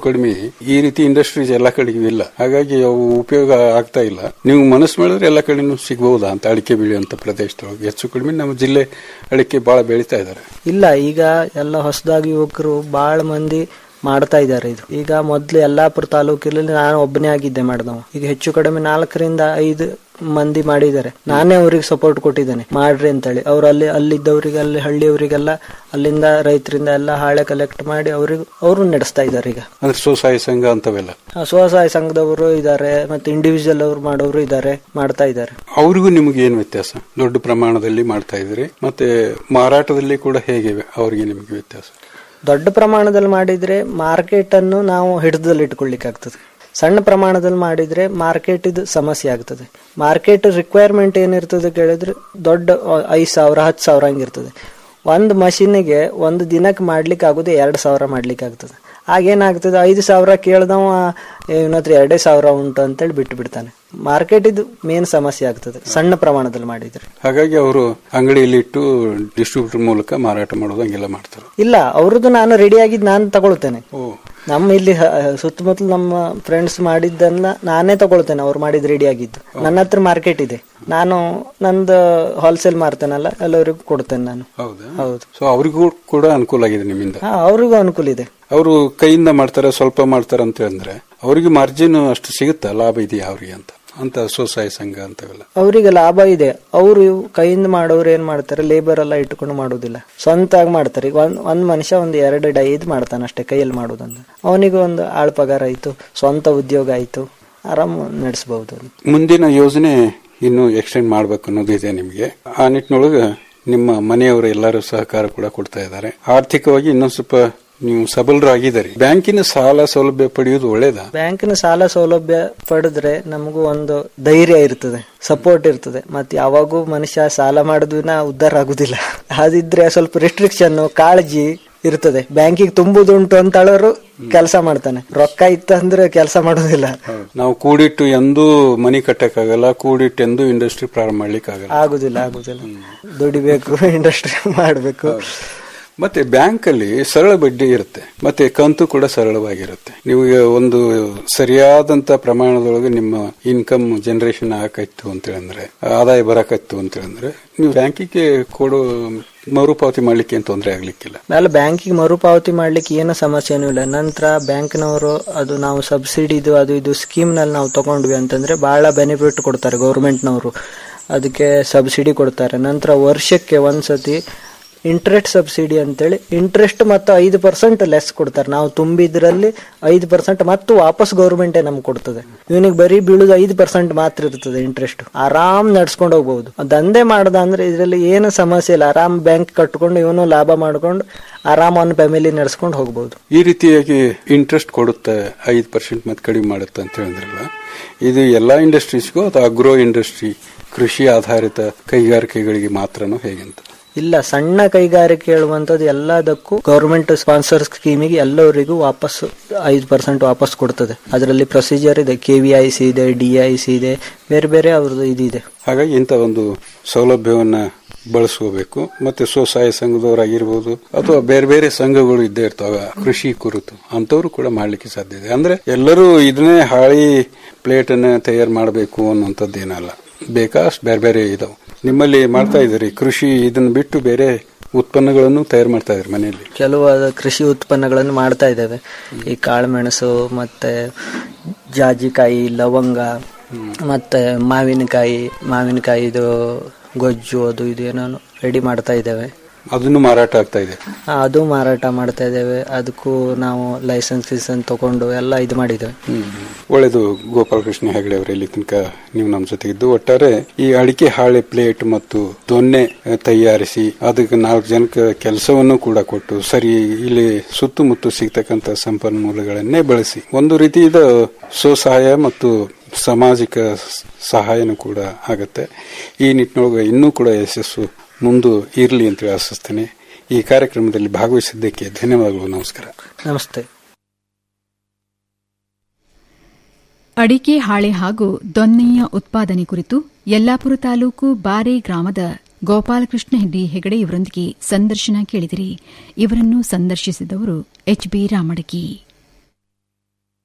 ಈ ರೀತಿ ಇಂಡಸ್ಟ್ರೀಸ್ ಎಲ್ಲ ಕಡೆಗೂ ಇಲ್ಲ ಹಾಗಾಗಿ ಅವು ಉಪಯೋಗ ಆಗ್ತಾ ಇಲ್ಲ ನೀವು ಮನಸ್ಸು ಮಾಡಿದ್ರೆ ಎಲ್ಲ ಕಡೆನೂ ಸಿಗಬಹುದಾ ಅಂತ ಅಡಿಕೆ ಬೆಳೆಯುವಂತ ಪ್ರದೇಶದೊಳಗೆ ಹೆಚ್ಚು ಕಡಿಮೆ ನಮ್ಮ ಜಿಲ್ಲೆ ಅಡಿಕೆ ಬಹಳ ಬೆಳೀತಾ ಇದ್ದಾರೆ ಇಲ್ಲ ಈಗ ಎಲ್ಲ ಹೊಸದಾಗಿ ಯುವಕರು ಬಾಳ ಮಂದಿ ಮಾಡ್ತಾ ಇದ್ದಾರೆ ಇದು ಈಗ ಮೊದ್ಲು ಯಲ್ಲಾಪುರ ತಾಲೂಕಿನಲ್ಲಿ ನಾನು ಒಬ್ಬನೇ ಆಗಿದ್ದೆ ಮಾಡಿದವ ಈಗ ಹೆಚ್ಚು ಕಡಿಮೆ ನಾಲ್ಕರಿಂದ ಐದು ಮಂದಿ ಮಾಡಿದ್ದಾರೆ ನಾನೇ ಅವ್ರಿಗೆ ಸಪೋರ್ಟ್ ಕೊಟ್ಟಿದ್ದೇನೆ ಮಾಡ್ರಿ ಅಂತೇಳಿ ಅವ್ರು ಅಲ್ಲಿ ಅಲ್ಲಿದ್ದವರಿಗೆ ಅಲ್ಲಿ ಹಳ್ಳಿಯವರಿಗೆಲ್ಲ ಅಲ್ಲಿಂದ ರೈತರಿಂದ ಎಲ್ಲ ಹಾಳೆ ಕಲೆಕ್ಟ್ ಮಾಡಿ ಅವ್ರಿಗೆ ಅವರು ನಡೆಸ್ತಾ ಇದ್ದಾರೆ ಈಗ ಅಂದ್ರೆ ಸ್ವಸಹಾಯ ಸಂಘ ಅಂತವೆಲ್ಲ ಆ, ಸ್ವಸಹಾಯ ಸಂಘದವರು ಇದ್ದಾರೆ ಮತ್ತೆ ಇಂಡಿವಿಜುವಲ್ ಅವರು ಮಾಡೋರು ಇದ್ದಾರೆ ಮಾಡ್ತಾ ಇದ್ದಾರೆ ಅವ್ರಿಗೂ ನಿಮಗೆ ಏನು ವ್ಯತ್ಯಾಸ ದೊಡ್ಡ ಪ್ರಮಾಣದಲ್ಲಿ ಮಾಡ್ತಾ ಇದ್ರಿ ಮತ್ತೆ ಮಾರಾಟದಲ್ಲಿ ಕೂಡ ಹೇಗೆ ಅವರಿಗೆ ನಿಮಗೆ ವ್ಯತ್ಯಾಸ ದೊಡ್ಡ ಪ್ರಮಾಣದಲ್ಲಿ ಮಾಡಿದ್ರೆ ಮಾರ್ಕೆಟ್ ಅನ್ನು ನಾವು ಹಿಡಿದಲ್ಲಿ ಇಟ್ಕೊಳ್ಳಿಕ್ಕೆ ಆಗ್ತದೆ ಸಣ್ಣ ಪ್ರಮಾಣದಲ್ಲಿ ಮಾಡಿದ್ರೆ ಮಾರ್ಕೆಟ್ ಇದು ಸಮಸ್ಯೆ ಆಗ್ತದೆ ಮಾರ್ಕೆಟ್ ರಿಕ್ವೈರ್ಮೆಂಟ್ ಏನಿರ್ತದೆ ಕೇಳಿದ್ರೆ ದೊಡ್ಡ ಐದು ಸಾವಿರ ಹತ್ತು ಸಾವಿರ ಹಂಗಿರ್ತದೆ ಒಂದು ಮಷೀನಿಗೆ ಒಂದು ದಿನಕ್ಕೆ ಮಾಡ್ಲಿಕ್ಕೆ ಆಗೋದು ಎರಡು ಸಾವಿರ ಮಾಡ್ಲಿಕ್ಕೆ ಆಗ್ತದೆ ಆಗೇನಾಗ್ತದೆ ಐದು ಸಾವಿರ ಕೇಳ್ದವ ಇವನ ಹತ್ರ ಎರಡೇ ಸಾವಿರ ಉಂಟು ಅಂತೇಳಿ ಬಿಟ್ಟು ಬಿಡ್ತಾನೆ ಮಾರ್ಕೆಟ್ ಇದು ಮೇನ್ ಸಮಸ್ಯೆ ಆಗ್ತದೆ ಸಣ್ಣ ಪ್ರಮಾಣದಲ್ಲಿ ಮಾಡಿದ್ರೆ ಹಾಗಾಗಿ ಅವರು ಅಂಗಡಿಯಲ್ಲಿ ಇಟ್ಟು ಡಿಸ್ಟ್ರಿಬ್ಯೂಟರ್ ಮೂಲಕ ಮಾರಾಟ ಮಾಡೋದು ಹಂಗೆಲ್ಲ ಮಾಡ್ತಾರೆ ಇಲ್ಲ ಅವ್ರದ್ದು ನಾನು ರೆಡಿ ಆಗಿದ್ದು ನಾನು ತಗೊಳ್ತೇನೆ ನಮ್ಮ ಇಲ್ಲಿ ಹ- ಸುತ್ತಮುತ್ತಲು ನಮ್ಮ ಫ್ರೆಂಡ್ಸ್ ಮಾಡಿದ್ದನ್ನ ನಾನೇ ತಗೊಳ್ತೇನೆ ಅವ್ರು ಮಾಡಿದ್ ರೆಡಿ ಆಗಿದ್ದು ನನ್ನ ಹತ್ರ ಮಾರ್ಕೆಟ್ ಇದೆ ನಾನು ನಂದು ಹೋಲ್ಸೇಲ್ ಮಾರ್ತೇನಲ್ಲ ಎಲ್ಲರಿಗೂ ಕೊಡ್ತೇನೆ ನಾನು ಹೌದಾ ಹೌದು ಸೊ ಅವರಿಗೂ ಕೂಡ ಅನುಕೂಲ ಆಗಿದೆ ನಿಮ್ಮಿಂದ ಹಾ ಅವ್ರಿಗೂ ಅನುಕೂಲ ಇದೆ ಅವರು ಕೈಯಿಂದ ಮಾಡ್ತಾರೆ ಸ್ವಲ್ಪ ಮಾಡ್ತಾರೆ ಅಂತ ಹೇಳಿದ್ರೆ ಅವರಿಗೆ ಮಾರ್ಜಿನ್ ಅಷ್ಟು ಸಿಗುತ್ತಾ ಲಾಭ ಇದೆಯಾ ಅವರಿಗೆ ಅಂತ ಅಂತ ಸ್ವಸಹಾಯ ಸಂಘ ಅಂತವೆಲ್ಲ ಅವರಿಗೆ ಲಾಭ ಇದೆ ಅವರು ಕೈಯಿಂದ ಮಾಡೋರು ಏನ್ ಮಾಡ್ತಾರೆ ಲೇಬರ್ ಎಲ್ಲ ಇಟ್ಕೊಂಡು ಮಾಡೋದಿಲ್ಲ ಸ್ವಂತಾಗಿ ಮಾಡ್ತಾರೆ ಈಗ ಒಂದ್ ಒಂದ್ ಮನುಷ್ಯ ಒಂದು ಎರಡು ಡೈ ಇದು ಮಾಡ್ತಾನೆ ಅಷ್ಟೇ ಕೈಯಲ್ಲಿ ಮಾಡೋದಂದ್ರೆ ಅವನಿಗೆ ಒಂದು ಆಳ್ ಪಗಾರ ಆಯ್ತು ಸ್ವಂತ ಉದ್ಯೋಗ ಆಯ್ತು ಆರಾಮ್ ನಡೆಸಬಹುದು ಮುಂದಿನ ಯೋಜನೆ ಇನ್ನು ಎಕ್ಸ್ಟೆಂಡ್ ಮಾಡ್ಬೇಕು ಅನ್ನೋದು ಇದೆ ನಿಮಗೆ ಆ ನಿಟ್ಟಿನೊಳಗೆ ನಿಮ್ಮ ಮನೆಯವರು ಎಲ್ಲರೂ ಸಹಕಾರ ಕೂಡ ಕೊಡ್ತಾ ಇದ್ದಾರೆ ಆರ್ಥಿಕವಾಗಿ ಇನ್ನೊಂದು ಸ್ವಲ್ಪ ನೀವು ಸಬಲರಾಗಿದ್ದಾರೆ ಬ್ಯಾಂಕಿನ ಸಾಲ ಸೌಲಭ್ಯ ಪಡೆಯುವುದು ಒಳ್ಳೇದಾ ಬ್ಯಾಂಕಿನ ಸಾಲ ಸೌಲಭ್ಯ ಪಡೆದ್ರೆ ನಮಗೂ ಒಂದು ಧೈರ್ಯ ಇರ್ತದೆ ಸಪೋರ್ಟ್ ಇರ್ತದೆ ಮತ್ತೆ ಯಾವಾಗೂ ಮನುಷ್ಯ ಸಾಲ ಮಾಡಿದ್ವಿನ ಉದ್ಧಾರ ಆಗುದಿಲ್ಲ ಅದಿದ್ರೆ ಸ್ವಲ್ಪ ರಿಸ್ಟ್ರಿಕ್ಷನ್ ಕಾಳಜಿ ಇರ್ತದೆ ಬ್ಯಾಂಕಿಗೆ ತುಂಬುದುಂಟು ಅಂತ ಹೇಳೋರು ಕೆಲಸ ಮಾಡ್ತಾನೆ ರೊಕ್ಕ ಇತ್ತಂದ್ರೆ ಕೆಲಸ ಮಾಡೋದಿಲ್ಲ ನಾವು ಕೂಡಿಟ್ಟು ಎಂದೂ ಮನಿ ಕಟ್ಟಕ್ಕಾಗಲ್ಲ ಕೂಡಿಟ್ಟು ಎಂದೂ ಇಂಡಸ್ಟ್ರಿ ಪ್ರಾರಂಭ ಮಾಡ್ಲಿಕ್ಕೆ ಆಗಲ್ಲ ಆಗುದಿಲ್ಲ ಆಗುದಿಲ್ಲ ದುಡಿಬೇಕು ಇಂಡಸ್ಟ್ರಿ ಮಾಡ್ಬೇಕು ಮತ್ತೆ ಬ್ಯಾಂಕ್ ಅಲ್ಲಿ ಸರಳ ಬಡ್ಡಿ ಇರುತ್ತೆ ಮತ್ತೆ ಕಂತು ಕೂಡ ಸರಳವಾಗಿರುತ್ತೆ ನೀವು ಈಗ ಒಂದು ಸರಿಯಾದಂತ ಪ್ರಮಾಣದೊಳಗೆ ನಿಮ್ಮ ಇನ್ಕಮ್ ಜನರೇಷನ್ ಆಕೈತು ಅಂತ ಹೇಳಿದ್ರೆ ಆದಾಯ ಬರಕತ್ತು ಅಂತ ಹೇಳಿದ್ರೆ ನೀವು ಬ್ಯಾಂಕಿಗೆ ಕೊಡೋ ಮರುಪಾವತಿ ಮಾಡ್ಲಿಕ್ಕೆ ಏನು ತೊಂದರೆ ಆಗ್ಲಿಕ್ಕಿಲ್ಲ ಮೇಲೆ ಬ್ಯಾಂಕಿಗೆ ಮರುಪಾವತಿ ಮಾಡ್ಲಿಕ್ಕೆ ಏನು ಸಮಸ್ಯೆನೂ ಇಲ್ಲ ನಂತರ ಬ್ಯಾಂಕ್ನವರು ಅದು ನಾವು ಸಬ್ಸಿಡಿದು ಅದು ಇದು ಸ್ಕೀಮ್ ನಲ್ಲಿ ನಾವು ತಗೊಂಡ್ವಿ ಅಂತಂದ್ರೆ ಬಹಳ ಬೆನಿಫಿಟ್ ಕೊಡ್ತಾರೆ ಗೌರ್ಮೆಂಟ್ನವರು ಅದಕ್ಕೆ ಸಬ್ಸಿಡಿ ಕೊಡ್ತಾರೆ ನಂತರ ವರ್ಷಕ್ಕೆ ಒಂದ್ಸತಿ ಇಂಟ್ರೆಸ್ಟ್ ಸಬ್ಸಿಡಿ ಅಂತೇಳಿ ಇಂಟ್ರೆಸ್ಟ್ ಮತ್ತು ಐದು ಪರ್ಸೆಂಟ್ ಲೆಸ್ ಕೊಡ್ತಾರೆ ನಾವು ತುಂಬಿದ್ರಲ್ಲಿ ಐದು ಪರ್ಸೆಂಟ್ ಮತ್ತು ವಾಪಸ್ ಗೌರ್ಮೆಂಟೇ ನಮ್ಗೆ ಕೊಡ್ತದೆ ಇವನಿಗೆ ಬರೀ ಬೀಳುದು ಐದು ಪರ್ಸೆಂಟ್ ಮಾತ್ರ ಇರ್ತದೆ ಇಂಟ್ರೆಸ್ಟ್ ಆರಾಮ್ ನಡ್ಸ್ಕೊಂಡು ಹೋಗ್ಬಹುದು ದಂಧೆ ಮಾಡ್ದ ಅಂದ್ರೆ ಇದರಲ್ಲಿ ಏನು ಸಮಸ್ಯೆ ಇಲ್ಲ ಆರಾಮ್ ಬ್ಯಾಂಕ್ ಕಟ್ಕೊಂಡು ಇವನು ಲಾಭ ಮಾಡ್ಕೊಂಡು ಆರಾಮ್ ಅವನ ಫ್ಯಾಮಿಲಿ ನಡ್ಸ್ಕೊಂಡು ಹೋಗ್ಬಹುದು ಈ ರೀತಿಯಾಗಿ ಇಂಟ್ರೆಸ್ಟ್ ಕೊಡುತ್ತೆ ಐದು ಪರ್ಸೆಂಟ್ ಮತ್ತೆ ಕಡಿಮೆ ಮಾಡುತ್ತೆ ಅಂತ ಹೇಳಿದ್ರಲ್ಲ ಇದು ಎಲ್ಲಾ ಇಂಡಸ್ಟ್ರೀಸ್ಗೂ ಅಥವಾ ಅಗ್ರೋ ಇಂಡಸ್ಟ್ರಿ ಕೃಷಿ ಆಧಾರಿತ ಕೈಗಾರಿಕೆಗಳಿಗೆ ಮಾತ್ರನೂ ಹೇಗಂತ ಇಲ್ಲ ಸಣ್ಣ ಕೈಗಾರಿಕೆ ಹೇಳುವಂತದ್ದು ಎಲ್ಲದಕ್ಕೂ ಗೌರ್ಮೆಂಟ್ ಸ್ಪಾನ್ಸರ್ ಸ್ಕೀಮಿಗೆ ಎಲ್ಲರಿಗೂ ವಾಪಸ್ ಐದು ಪರ್ಸೆಂಟ್ ವಾಪಸ್ ಕೊಡ್ತದೆ ಅದರಲ್ಲಿ ಪ್ರೊಸೀಜರ್ ಇದೆ ಕೆ ವಿ ಐ ಸಿ ಇದೆ ಡಿ ಐ ಸಿ ಇದೆ ಬೇರೆ ಬೇರೆ ಅವ್ರದ್ದು ಇದಿದೆ ಹಾಗಾಗಿ ಇಂಥ ಒಂದು ಸೌಲಭ್ಯವನ್ನ ಬಳಸ್ಕೋಬೇಕು ಮತ್ತೆ ಸ್ವಸಹಾಯ ಸಂಘದವರಾಗಿರ್ಬೋದು ಅಥವಾ ಬೇರೆ ಬೇರೆ ಸಂಘಗಳು ಇದ್ದೇ ಇರ್ತಾವ ಕೃಷಿ ಕುರಿತು ಅಂತವ್ರು ಕೂಡ ಮಾಡ್ಲಿಕ್ಕೆ ಸಾಧ್ಯ ಇದೆ ಅಂದ್ರೆ ಎಲ್ಲರೂ ಇದನ್ನೇ ಹಾಳಿ ಪ್ಲೇಟ್ ಅನ್ನ ತಯಾರು ಮಾಡಬೇಕು ಅನ್ನುವಂಥದ್ದು ಏನಲ್ಲ ಬೇಕಾಷ್ಟು ಬೇರೆ ಬೇರೆ ಇದಾವೆ ನಿಮ್ಮಲ್ಲಿ ಮಾಡ್ತಾ ಇದ್ದೀರಿ ಕೃಷಿ ಇದನ್ನ ಬಿಟ್ಟು ಬೇರೆ ಉತ್ಪನ್ನಗಳನ್ನು ತಯಾರು ಮಾಡ್ತಾ ಇದ್ರಿ ಮನೆಯಲ್ಲಿ ಕೆಲವು ಕೃಷಿ ಉತ್ಪನ್ನಗಳನ್ನು ಮಾಡ್ತಾ ಇದ್ದೇವೆ ಈ ಕಾಳುಮೆಣಸು ಮತ್ತೆ ಜಾಜಿಕಾಯಿ ಲವಂಗ ಮತ್ತೆ ಮಾವಿನಕಾಯಿ ಮಾವಿನಕಾಯಿದು ಗೊಜ್ಜು ಅದು ಇದು ಏನೋ ರೆಡಿ ಮಾಡ್ತಾ ಇದ್ದೇವೆ ಅದನ್ನು ಮಾರಾಟ ಆಗ್ತಾ ಇದೆ ಆ, ಅದು ಮಾರಾಟ ಮಾಡ್ತಾ ಇದ್ದೇವೆ ಅದಕ್ಕೂ ನಾವು ಲೈಸೆನ್ಸ್ ಗಿಸೆನ್ಸ್ ತಗೊಂಡು ಎಲ್ಲ ಇದು ಮಾಡಿದ್ದೇವೆ ಒಳ್ಳೆಯದು ಗೋಪಾಲಕೃಷ್ಣ ಹೆಗಡೆ ಅವರ ಇಲ್ಲಿ ತನಕ ನೀವು ನಮ್ಮ ಜೊತೆ ಇದ್ದು ಒಟ್ಟಾರೆ ಈ ಅಡಿಕೆ ಹಾಳೆ ಪ್ಲೇಟ್ ಮತ್ತು ದೊನ್ನೆ ಅಹ್, ತಯಾರಿಸಿ ಅದಕ್ಕೆ ನಾಲ್ಕು ಜನಕ್ಕೆ ಕೆಲಸವನ್ನು ಕೂಡ ಕೊಟ್ಟು ಸರಿ ಇಲ್ಲಿ ಸುತ್ತಮುತ್ತ ಸಿಗ್ತಕ್ಕಂಥ ಸಂಪನ್ಮೂಲಗಳನ್ನೇ ಬಳಸಿ ಒಂದು ರೀತಿ ಇದು ಸ್ವಸಹಾಯ ಮತ್ತು ಸಾಮಾಜಿಕ ಸ- ಸಹಾಯನೂ ಕೂಡ ಆಗತ್ತೆ ಈ ನಿಟ್ಟಿನೊಳಗೆ ಇನ್ನೂ ಕೂಡ ಯಶಸ್ಸು ಮುಂದೆ ಇರಲಿ ಅಂತೇಳಿ ಆಶಿಸ್ತೇನೆ ಈ ಕಾರ್ಯಕ್ರಮದಲ್ಲಿ ಭಾಗವಹಿಸಿದ್ದಕ್ಕೆ ಧನ್ಯವಾದಗಳು ನಮಸ್ಕಾರ ನಮಸ್ತೆ ಅಡಿಕೆ ಹಾಳೆ ಹಾಗೂ ದೊನ್ನೆಯ ಉತ್ಪಾದನೆ ಕುರಿತು ಯಲ್ಲಾಪುರ ತಾಲೂಕು ಬಾರೆ ಗ್ರಾಮದ ಗೋಪಾಲಕೃಷ್ಣ ಡಿ ಹೆಗಡೆ ಇವರೊಂದಿಗೆ ಸಂದರ್ಶನ ಕೇಳಿದಿರಿ ಇವರನ್ನು ಸಂದರ್ಶಿಸಿದವರು ಎಚ್ ಬಿ ರಾಮಡಗಿ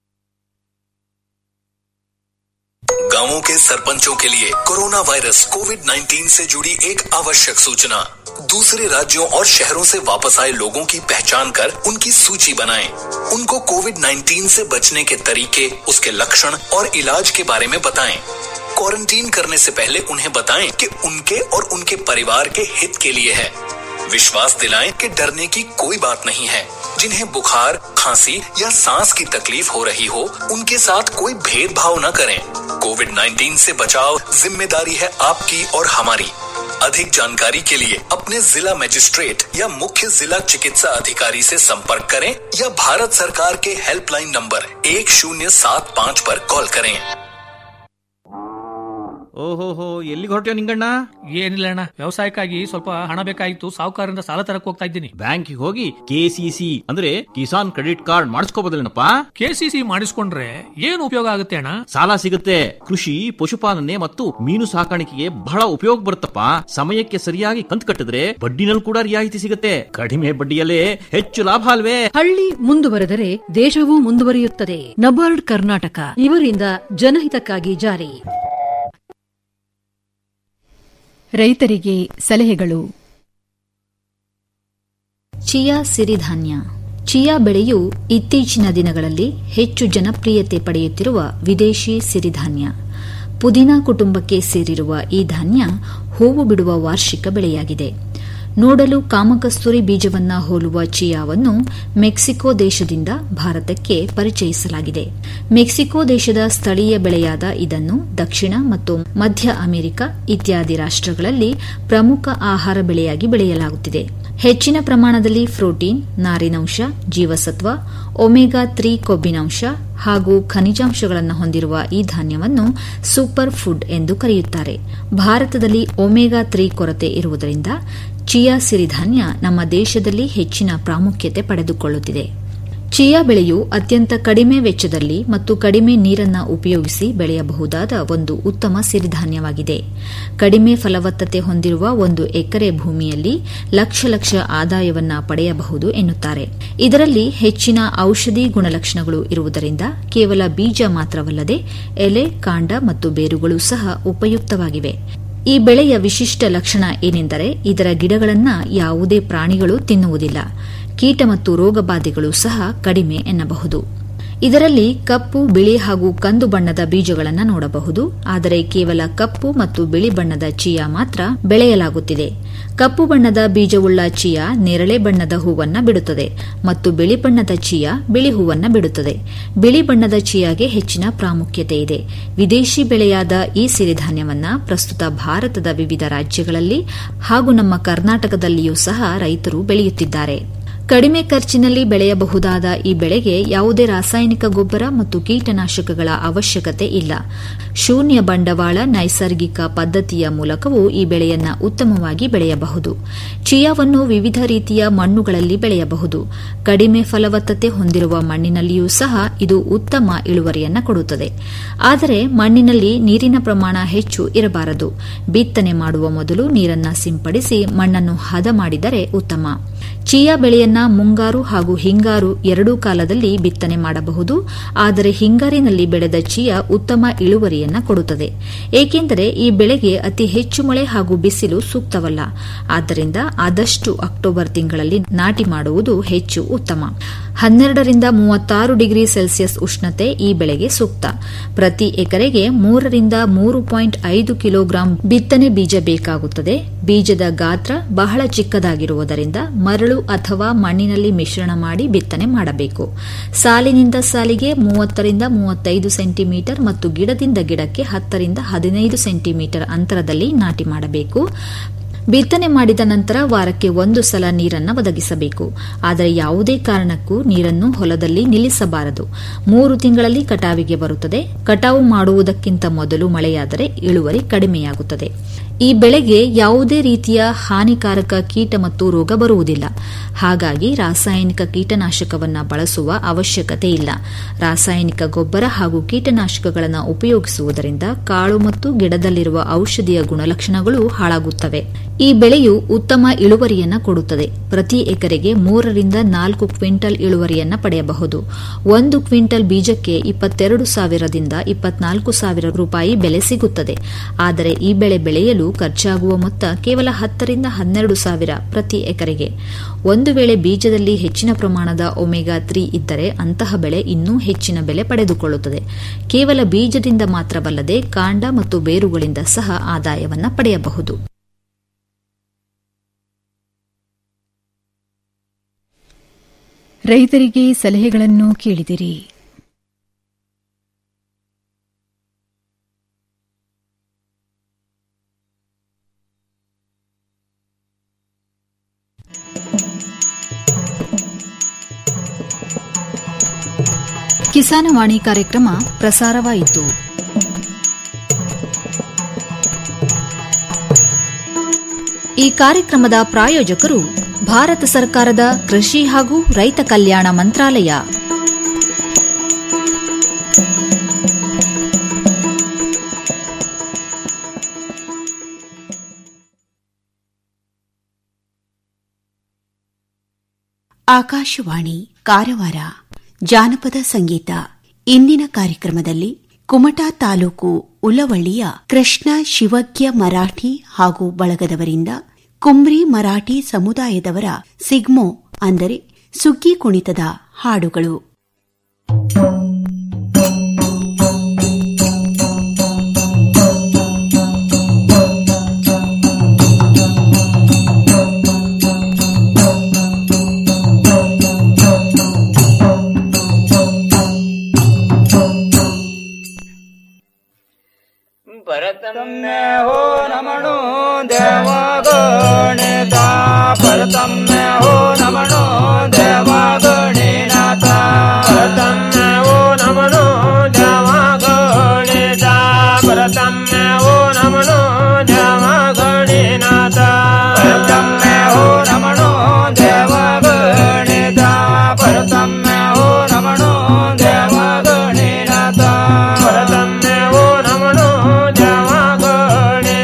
गांवों के सरपंचों के लिए कोरोना वायरस कोविड 19 से जुड़ी एक आवश्यक सूचना दूसरे राज्यों और शहरों से वापस आए लोगों की पहचान कर उनकी सूची बनाएं। उनको कोविड 19 से बचने के तरीके उसके लक्षण और इलाज के बारे में बताएं। क्वारंटीन करने से पहले उन्हें बताएं कि उनके और उनके परिवार के हित के लिए है विश्वास दिलाएं कि डरने की कोई बात नहीं है जिन्हें बुखार खांसी या सांस की तकलीफ हो रही हो उनके साथ कोई भेदभाव न करें कोविड 19 से बचाव जिम्मेदारी है आपकी और हमारी अधिक जानकारी के लिए अपने जिला मजिस्ट्रेट या मुख्य जिला चिकित्सा अधिकारी से संपर्क करें या भारत सरकार के हेल्पलाइन नंबर एक शून्य सात पाँच पर कॉल करें ಓಹೋಹೋ ಎಲ್ಲಿಗೆ ಹೊರಟ್ಯೋ ನಿಂಗಣ್ಣ ಏನಿಲ್ಲ ಅಣ್ಣ ವ್ಯವಸಾಯಕ್ಕಾಗಿ ಸ್ವಲ್ಪ ಹಣ ಬೇಕಾಗಿತ್ತು ಸಾಹುಕಾರರಿಂದ ಸಾಲ ತರಕ್ ಹೋಗ್ತಾ ಇದ್ದೀನಿ ಬ್ಯಾಂಕಿಗೆ ಹೋಗಿ ಕೆಸಿಸಿ ಅಂದ್ರೆ ಕಿಸಾನ್ ಕ್ರೆಡಿಟ್ ಕಾರ್ಡ್ ಮಾಡಿಸ್ಕೋಬೋದಿಲ್ಲನಪ್ಪ ಕೆಸಿಸಿ ಮಾಡಿಸ್ಕೊಂಡ್ರೆ ಏನು ಉಪಯೋಗ ಆಗುತ್ತೆ ಅಣ್ಣ ಸಾಲ ಸಿಗುತ್ತೆ ಕೃಷಿ ಪಶುಪಾಲನೆ ಮತ್ತು ಮೀನು ಸಾಕಾಣಿಕೆಗೆ ಬಹಳ ಉಪಯೋಗ ಬರುತ್ತಪ್ಪ ಸಮಯಕ್ಕೆ ಸರಿಯಾಗಿ ಕಂತು ಕಟ್ಟಿದ್ರೆ ಬಡ್ಡಿನಲ್ಲಿ ಕೂಡ ರಿಯಾಯಿತಿ ಸಿಗುತ್ತೆ ಕಡಿಮೆ ಬಡ್ಡಿಯಲ್ಲೇ ಹೆಚ್ಚು ಲಾಭ ಅಲ್ವೇ ಹಳ್ಳಿ ಮುಂದುವರೆದರೆ ದೇಶವೂ ಮುಂದುವರಿಯುತ್ತದೆ ನಬಾರ್ಡ್ ಕರ್ನಾಟಕ ಇವರಿಂದ ಜನಹಿತಕ್ಕಾಗಿ ಜಾರಿ ರೈತರಿಗೆ ಸಲಹೆಗಳು ಚಿಯಾ ಸಿರಿಧಾನ್ಯ ಚಿಯಾ ಬೆಳೆಯು ಇತ್ತೀಚಿನ ದಿನಗಳಲ್ಲಿ ಹೆಚ್ಚು ಜನಪ್ರಿಯತೆ ಪಡೆಯುತ್ತಿರುವ ವಿದೇಶಿ ಸಿರಿಧಾನ್ಯ ಪುದೀನಾ ಕುಟುಂಬಕ್ಕೆ ಸೇರಿರುವ ಈ ಧಾನ್ಯ ಹೂವು ಬಿಡುವ ವಾರ್ಷಿಕ ಬೆಳೆಯಾಗಿದೆ ನೋಡಲು ಕಾಮಕಸ್ತೂರಿ ಬೀಜವನ್ನ ಹೋಲುವ ಚಿಯಾವನ್ನು ಮೆಕ್ಸಿಕೋ ದೇಶದಿಂದ ಭಾರತಕ್ಕೆ ಪರಿಚಯಿಸಲಾಗಿದೆ ಮೆಕ್ಸಿಕೋ ದೇಶದ ಸ್ಥಳೀಯ ಬೆಳೆಯಾದ ಇದನ್ನು ದಕ್ಷಿಣ ಮತ್ತು ಮಧ್ಯ ಅಮೆರಿಕ ಇತ್ಯಾದಿ ರಾಷ್ಟ್ರಗಳಲ್ಲಿ ಪ್ರಮುಖ ಆಹಾರ ಬೆಳೆಯಾಗಿ ಬೆಳೆಯಲಾಗುತ್ತಿದೆ ಹೆಚ್ಚಿನ ಪ್ರಮಾಣದಲ್ಲಿ ಪ್ರೋಟೀನ್ ನಾರಿನಂಶ ಜೀವಸತ್ವ ಒಮೆಗಾ ತ್ರೀ ಕೊಬ್ಬಿನಾಂಶ ಹಾಗೂ ಖನಿಜಾಂಶಗಳನ್ನು ಹೊಂದಿರುವ ಈ ಧಾನ್ಯವನ್ನು ಸೂಪರ್ ಫುಡ್ ಎಂದು ಕರೆಯುತ್ತಾರೆ ಭಾರತದಲ್ಲಿ ಒಮೆಗಾ ತ್ರೀ ಕೊರತೆ ಇರುವುದರಿಂದ ಚಿಯಾ ಸಿರಿಧಾನ್ಯ ನಮ್ಮ ದೇಶದಲ್ಲಿ ಹೆಚ್ಚಿನ ಪ್ರಾಮುಖ್ಯತೆ ಪಡೆದುಕೊಳ್ಳುತ್ತಿದೆ ಚಿಯಾ ಬೆಳೆಯು ಅತ್ಯಂತ ಕಡಿಮೆ ವೆಚ್ಚದಲ್ಲಿ ಮತ್ತು ಕಡಿಮೆ ನೀರನ್ನ ಉಪಯೋಗಿಸಿ ಬೆಳೆಯಬಹುದಾದ ಒಂದು ಉತ್ತಮ ಸಿರಿಧಾನ್ಯವಾಗಿದೆ ಕಡಿಮೆ ಫಲವತ್ತತೆ ಹೊಂದಿರುವ ಒಂದು ಎಕರೆ ಭೂಮಿಯಲ್ಲಿ ಲಕ್ಷ ಲಕ್ಷ ಆದಾಯವನ್ನ ಪಡೆಯಬಹುದು ಎನ್ನುತ್ತಾರೆ ಇದರಲ್ಲಿ ಹೆಚ್ಚಿನ ಔಷಧಿ ಗುಣಲಕ್ಷಣಗಳು ಇರುವುದರಿಂದ ಕೇವಲ ಬೀಜ ಮಾತ್ರವಲ್ಲದೆ ಎಲೆ ಕಾಂಡ ಮತ್ತು ಬೇರುಗಳು ಸಹ ಉಪಯುಕ್ತವಾಗಿವೆ ಈ ಬೆಳೆಯ ವಿಶಿಷ್ಟ ಲಕ್ಷಣ ಏನೆಂದರೆ ಇದರ ಗಿಡಗಳನ್ನು ಯಾವುದೇ ಪ್ರಾಣಿಗಳು ತಿನ್ನುವುದಿಲ್ಲ ಕೀಟ ಮತ್ತು ರೋಗಬಾಧೆಗಳು ಸಹ ಕಡಿಮೆ ಎನ್ನಬಹುದು ಇದರಲ್ಲಿ ಕಪ್ಪು ಬಿಳಿ ಹಾಗೂ ಕಂದು ಬಣ್ಣದ ಬೀಜಗಳನ್ನು ನೋಡಬಹುದು ಆದರೆ ಕೇವಲ ಕಪ್ಪು ಮತ್ತು ಬಿಳಿ ಬಣ್ಣದ ಚಿಯಾ ಮಾತ್ರ ಬೆಳೆಯಲಾಗುತ್ತಿದೆ ಕಪ್ಪು ಬಣ್ಣದ ಬೀಜವುಳ್ಳ ಚಿಯಾ ನೇರಳೆ ಬಣ್ಣದ ಹೂವನ್ನ ಬಿಡುತ್ತದೆ ಮತ್ತು ಬಿಳಿ ಬಣ್ಣದ ಚಿಯಾ ಬಿಳಿ ಹೂವನ್ನ ಬಿಡುತ್ತದೆ ಬಿಳಿ ಬಣ್ಣದ ಚಿಯಾಗೆ ಹೆಚ್ಚಿನ ಪ್ರಾಮುಖ್ಯತೆ ಇದೆ ವಿದೇಶಿ ಬೆಳೆಯಾದ ಈ ಸಿರಿಧಾನ್ಯವನ್ನ ಪ್ರಸ್ತುತ ಭಾರತದ ವಿವಿಧ ರಾಜ್ಯಗಳಲ್ಲಿ ಹಾಗೂ ನಮ್ಮ ಕರ್ನಾಟಕದಲ್ಲಿಯೂ ಸಹ ರೈತರು ಬೆಳೆಯುತ್ತಿದ್ದಾರೆ ಕಡಿಮೆ ಖರ್ಚಿನಲ್ಲಿ ಬೆಳೆಯಬಹುದಾದ ಈ ಬೆಳೆಗೆ ಯಾವುದೇ ರಾಸಾಯನಿಕ ಗೊಬ್ಬರ ಮತ್ತು ಕೀಟನಾಶಕಗಳ ಅವಶ್ಯಕತೆ ಇಲ್ಲ ಶೂನ್ಯ ಬಂಡವಾಳ ನೈಸರ್ಗಿಕ ಪದ್ಧತಿಯ ಮೂಲಕವೂ ಈ ಬೆಳೆಯನ್ನ ಉತ್ತಮವಾಗಿ ಬೆಳೆಯಬಹುದು ಚಿಯಾವನ್ನು ವಿವಿಧ ರೀತಿಯ ಮಣ್ಣುಗಳಲ್ಲಿ ಬೆಳೆಯಬಹುದು ಕಡಿಮೆ ಫಲವತ್ತತೆ ಹೊಂದಿರುವ ಮಣ್ಣಿನಲ್ಲಿಯೂ ಸಹ ಇದು ಉತ್ತಮ ಇಳುವರಿಯನ್ನ ಕೊಡುತ್ತದೆ ಆದರೆ ಮಣ್ಣಿನಲ್ಲಿ ನೀರಿನ ಪ್ರಮಾಣ ಹೆಚ್ಚು ಇರಬಾರದು ಬಿತ್ತನೆ ಮಾಡುವ ಮೊದಲು ನೀರನ್ನ ಸಿಂಪಡಿಸಿ ಮಣ್ಣನ್ನು ಹದ ಮಾಡಿದರೆ ಉತ್ತಮ ಚಿಯಾ ಬೆಳೆಯನ್ನ ಮುಂಗಾರು ಹಾಗೂ ಹಿಂಗಾರು ಎರಡೂ ಕಾಲದಲ್ಲಿ ಬಿತ್ತನೆ ಮಾಡಬಹುದು ಆದರೆ ಹಿಂಗಾರಿನಲ್ಲಿ ಬೆಳೆದ ಚಿಯಾ ಉತ್ತಮ ಇಳುವರಿಯನ್ನ ಕೊಡುತ್ತದೆ ಏಕೆಂದರೆ ಈ ಬೆಳೆಗೆ ಅತಿ ಹೆಚ್ಚು ಮಳೆ ಹಾಗೂ ಬಿಸಿಲು ಸೂಕ್ತವಲ್ಲ ಆದ್ದರಿಂದ ಆದಷ್ಟು ಅಕ್ಟೋಬರ್ ತಿಂಗಳಲ್ಲಿ ನಾಟಿ ಮಾಡುವುದು ಹೆಚ್ಚು ಉತ್ತಮ ಹನ್ನೆರಡರಿಂದ ಮೂವತ್ತಾರು ಡಿಗ್ರಿ ಸೆಲ್ಸಿಯಸ್ ಉಷ್ಣತೆ ಈ ಬೆಳೆಗೆ ಸೂಕ್ತ ಪ್ರತಿ ಎಕರೆಗೆ ಮೂರರಿಂದ ಮೂರು ಪಾಯಿಂಟ್ ಐದು ಕಿಲೋಗ್ರಾಂ ಬಿತ್ತನೆ ಬೀಜ ಬೇಕಾಗುತ್ತದೆ ಬೀಜದ ಗಾತ್ರ ಬಹಳ ಚಿಕ್ಕದಾಗಿರುವುದರಿಂದ ಮರಳು ಅಥವಾ ಮಣ್ಣಿನಲ್ಲಿ ಮಿಶ್ರಣ ಮಾಡಿ ಬಿತ್ತನೆ ಮಾಡಬೇಕು ಸಾಲಿನಿಂದ ಸಾಲಿಗೆ ಮೂವತ್ತರಿಂದ ಮೂವತ್ತೈದು ಸೆಂಟಿಮೀಟರ್ ಮತ್ತು ಗಿಡದಿಂದ ಗಿಡಕ್ಕೆ ಹತ್ತರಿಂದ ಹದಿನೈದು ಸೆಂಟಿಮೀಟರ್ ಅಂತರದಲ್ಲಿ ನಾಟಿ ಮಾಡಬೇಕು ಬಿತ್ತನೆ ಮಾಡಿದ ನಂತರ ವಾರಕ್ಕೆ ಒಂದು ಸಲ ನೀರನ್ನು ಒದಗಿಸಬೇಕು ಆದರೆ ಯಾವುದೇ ಕಾರಣಕ್ಕೂ ನೀರನ್ನು ಹೊಲದಲ್ಲಿ ನಿಲ್ಲಿಸಬಾರದು ಮೂರು ತಿಂಗಳಲ್ಲಿ ಕಟಾವಿಗೆ ಬರುತ್ತದೆ ಕಟಾವು ಮಾಡುವುದಕ್ಕಿಂತ ಮೊದಲು ಮಳೆಯಾದರೆ ಇಳುವರಿ ಕಡಿಮೆಯಾಗುತ್ತದೆ ಈ ಬೆಳೆಗೆ ಯಾವುದೇ ರೀತಿಯ ಹಾನಿಕಾರಕ ಕೀಟ ಮತ್ತು ರೋಗ ಬರುವುದಿಲ್ಲ ಹಾಗಾಗಿ ರಾಸಾಯನಿಕ ಕೀಟನಾಶಕವನ್ನು ಬಳಸುವ ಅವಶ್ಯಕತೆ ಇಲ್ಲ ರಾಸಾಯನಿಕ ಗೊಬ್ಬರ ಹಾಗೂ ಕೀಟನಾಶಕಗಳನ್ನು ಉಪಯೋಗಿಸುವುದರಿಂದ ಕಾಳು ಮತ್ತು ಗಿಡದಲ್ಲಿರುವ ಔಷಧಿಯ ಗುಣಲಕ್ಷಣಗಳು ಹಾಳಾಗುತ್ತವೆ ಈ ಬೆಳೆಯು ಉತ್ತಮ ಇಳುವರಿಯನ್ನ ಕೊಡುತ್ತದೆ ಪ್ರತಿ ಎಕರೆಗೆ ಮೂರರಿಂದ ನಾಲ್ಕು ಕ್ವಿಂಟಲ್ ಇಳುವರಿಯನ್ನ ಪಡೆಯಬಹುದು ಒಂದು ಕ್ವಿಂಟಲ್ ಬೀಜಕ್ಕೆ ಇಪ್ಪತ್ತೆರಡು ಸಾವಿರದಿಂದ ಇಪ್ಪತ್ನಾಲ್ಕು ಸಾವಿರ ರೂಪಾಯಿ ಬೆಲೆ ಸಿಗುತ್ತದೆ ಆದರೆ ಈ ಬೆಳೆ ಬೆಳೆಯಲು ಖರ್ಚಾಗುವ ಮೊತ್ತ ಕೇವಲ ಹತ್ತರಿಂದ ಹನ್ನೆರಡು ಸಾವಿರ ಪ್ರತಿ ಎಕರೆಗೆ ಒಂದು ವೇಳೆ ಬೀಜದಲ್ಲಿ ಹೆಚ್ಚಿನ ಪ್ರಮಾಣದ ಒಮೆಗಾ ತ್ರೀ ಇದ್ದರೆ ಅಂತಹ ಬೆಳೆ ಇನ್ನೂ ಹೆಚ್ಚಿನ ಬೆಲೆ ಪಡೆದುಕೊಳ್ಳುತ್ತದೆ ಕೇವಲ ಬೀಜದಿಂದ ಮಾತ್ರವಲ್ಲದೆ ಕಾಂಡ ಮತ್ತು ಬೇರುಗಳಿಂದ ಸಹ ಆದಾಯವನ್ನ ಪಡೆಯಬಹುದು ರೈತರಿಗೆ ಸಲಹೆಗಳನ್ನು ಕೇಳಿದಿರಿ ಕಿಸಾನವಾಣಿ ಕಾರ್ಯಕ್ರಮ ಪ್ರಸಾರವಾಯಿತು ಈ ಕಾರ್ಯಕ್ರಮದ ಪ್ರಾಯೋಜಕರು ಭಾರತ ಸರ್ಕಾರದ ಕೃಷಿ ಹಾಗೂ ರೈತ ಕಲ್ಯಾಣ ಮಂತ್ರಾಲಯ ಆಕಾಶವಾಣಿ ಕಾರವಾರ ಜಾನಪದ ಸಂಗೀತ ಇಂದಿನ ಕಾರ್ಯಕ್ರಮದಲ್ಲಿ ಕುಮಟಾ ತಾಲೂಕು ಉಲವಳ್ಳಿಯ ಕೃಷ್ಣ ಶಿವಜ್ಞ ಮರಾಠಿ ಹಾಗೂ ಬಳಗದವರಿಂದ ಕುಮ್ರಿ ಮರಾಠಿ ಸಮುದಾಯದವರ ಸಿಗ್ಮೋ ಅಂದರೆ ಸುಗ್ಗಿ ಕುಣಿತದ ಹಾಡುಗಳು परतम्य हो नमणो देवगणित परतम्य हो नमणो देवगणिनाथ परतम्य हो नमणो देवगणित परतम्य हो नमणो देवगणिनाथ परतम्य हो नमणो देवगणित परतम्य हो नमणो देवगणिनाथ परतम्य हो नमणो देवगणित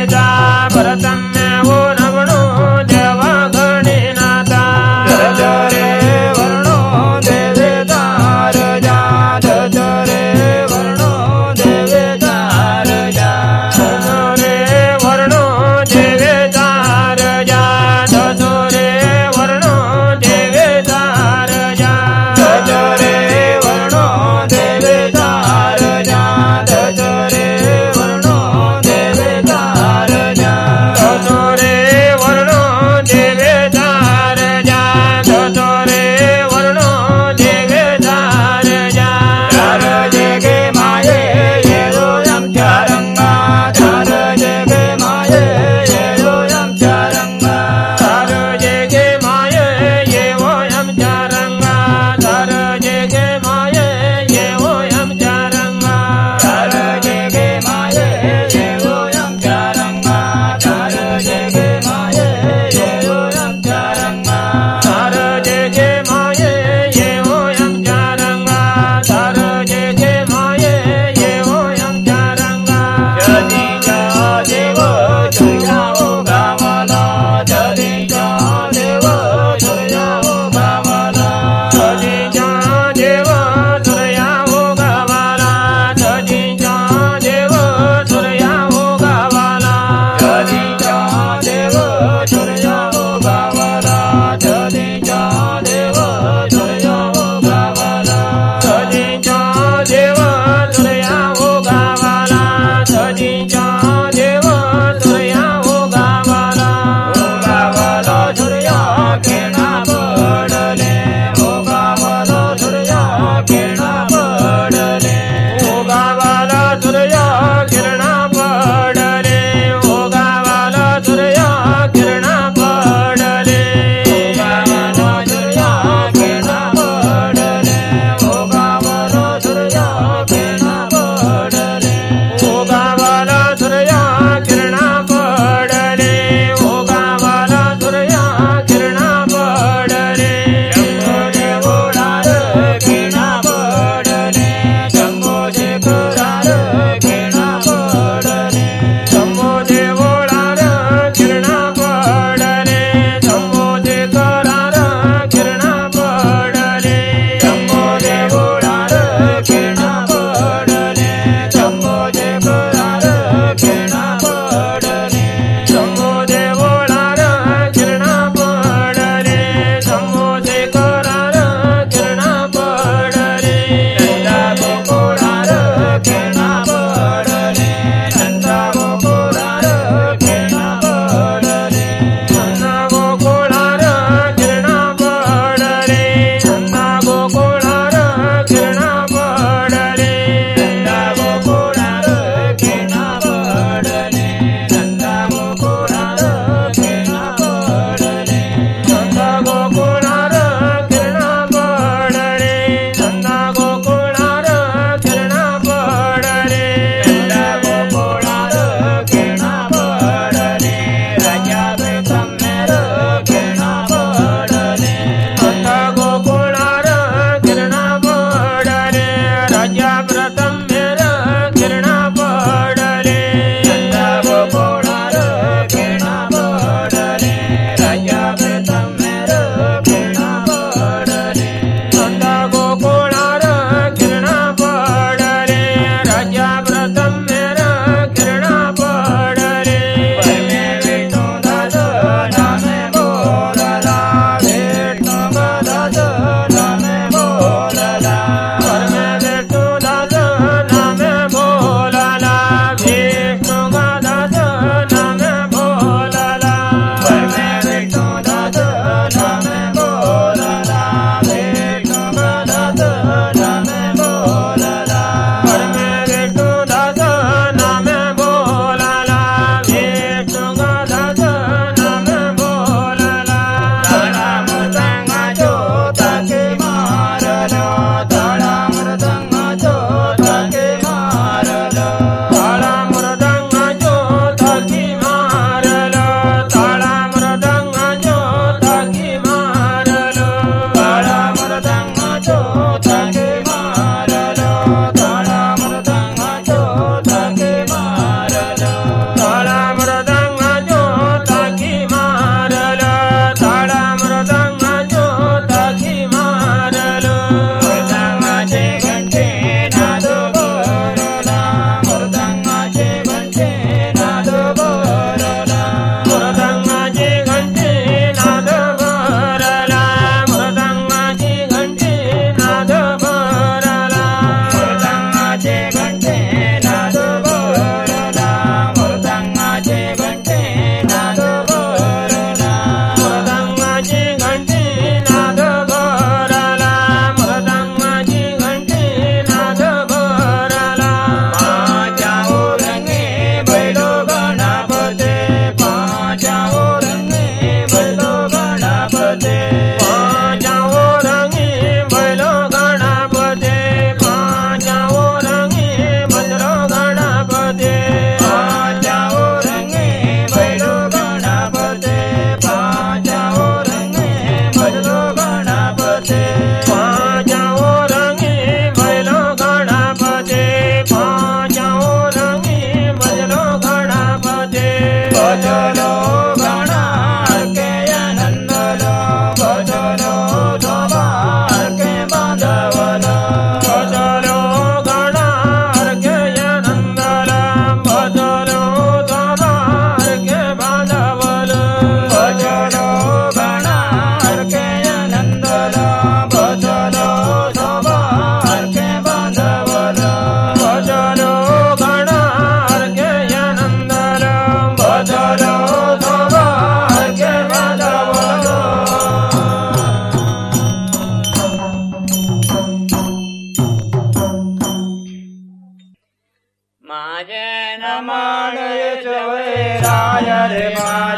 मानय च वैराय रे माय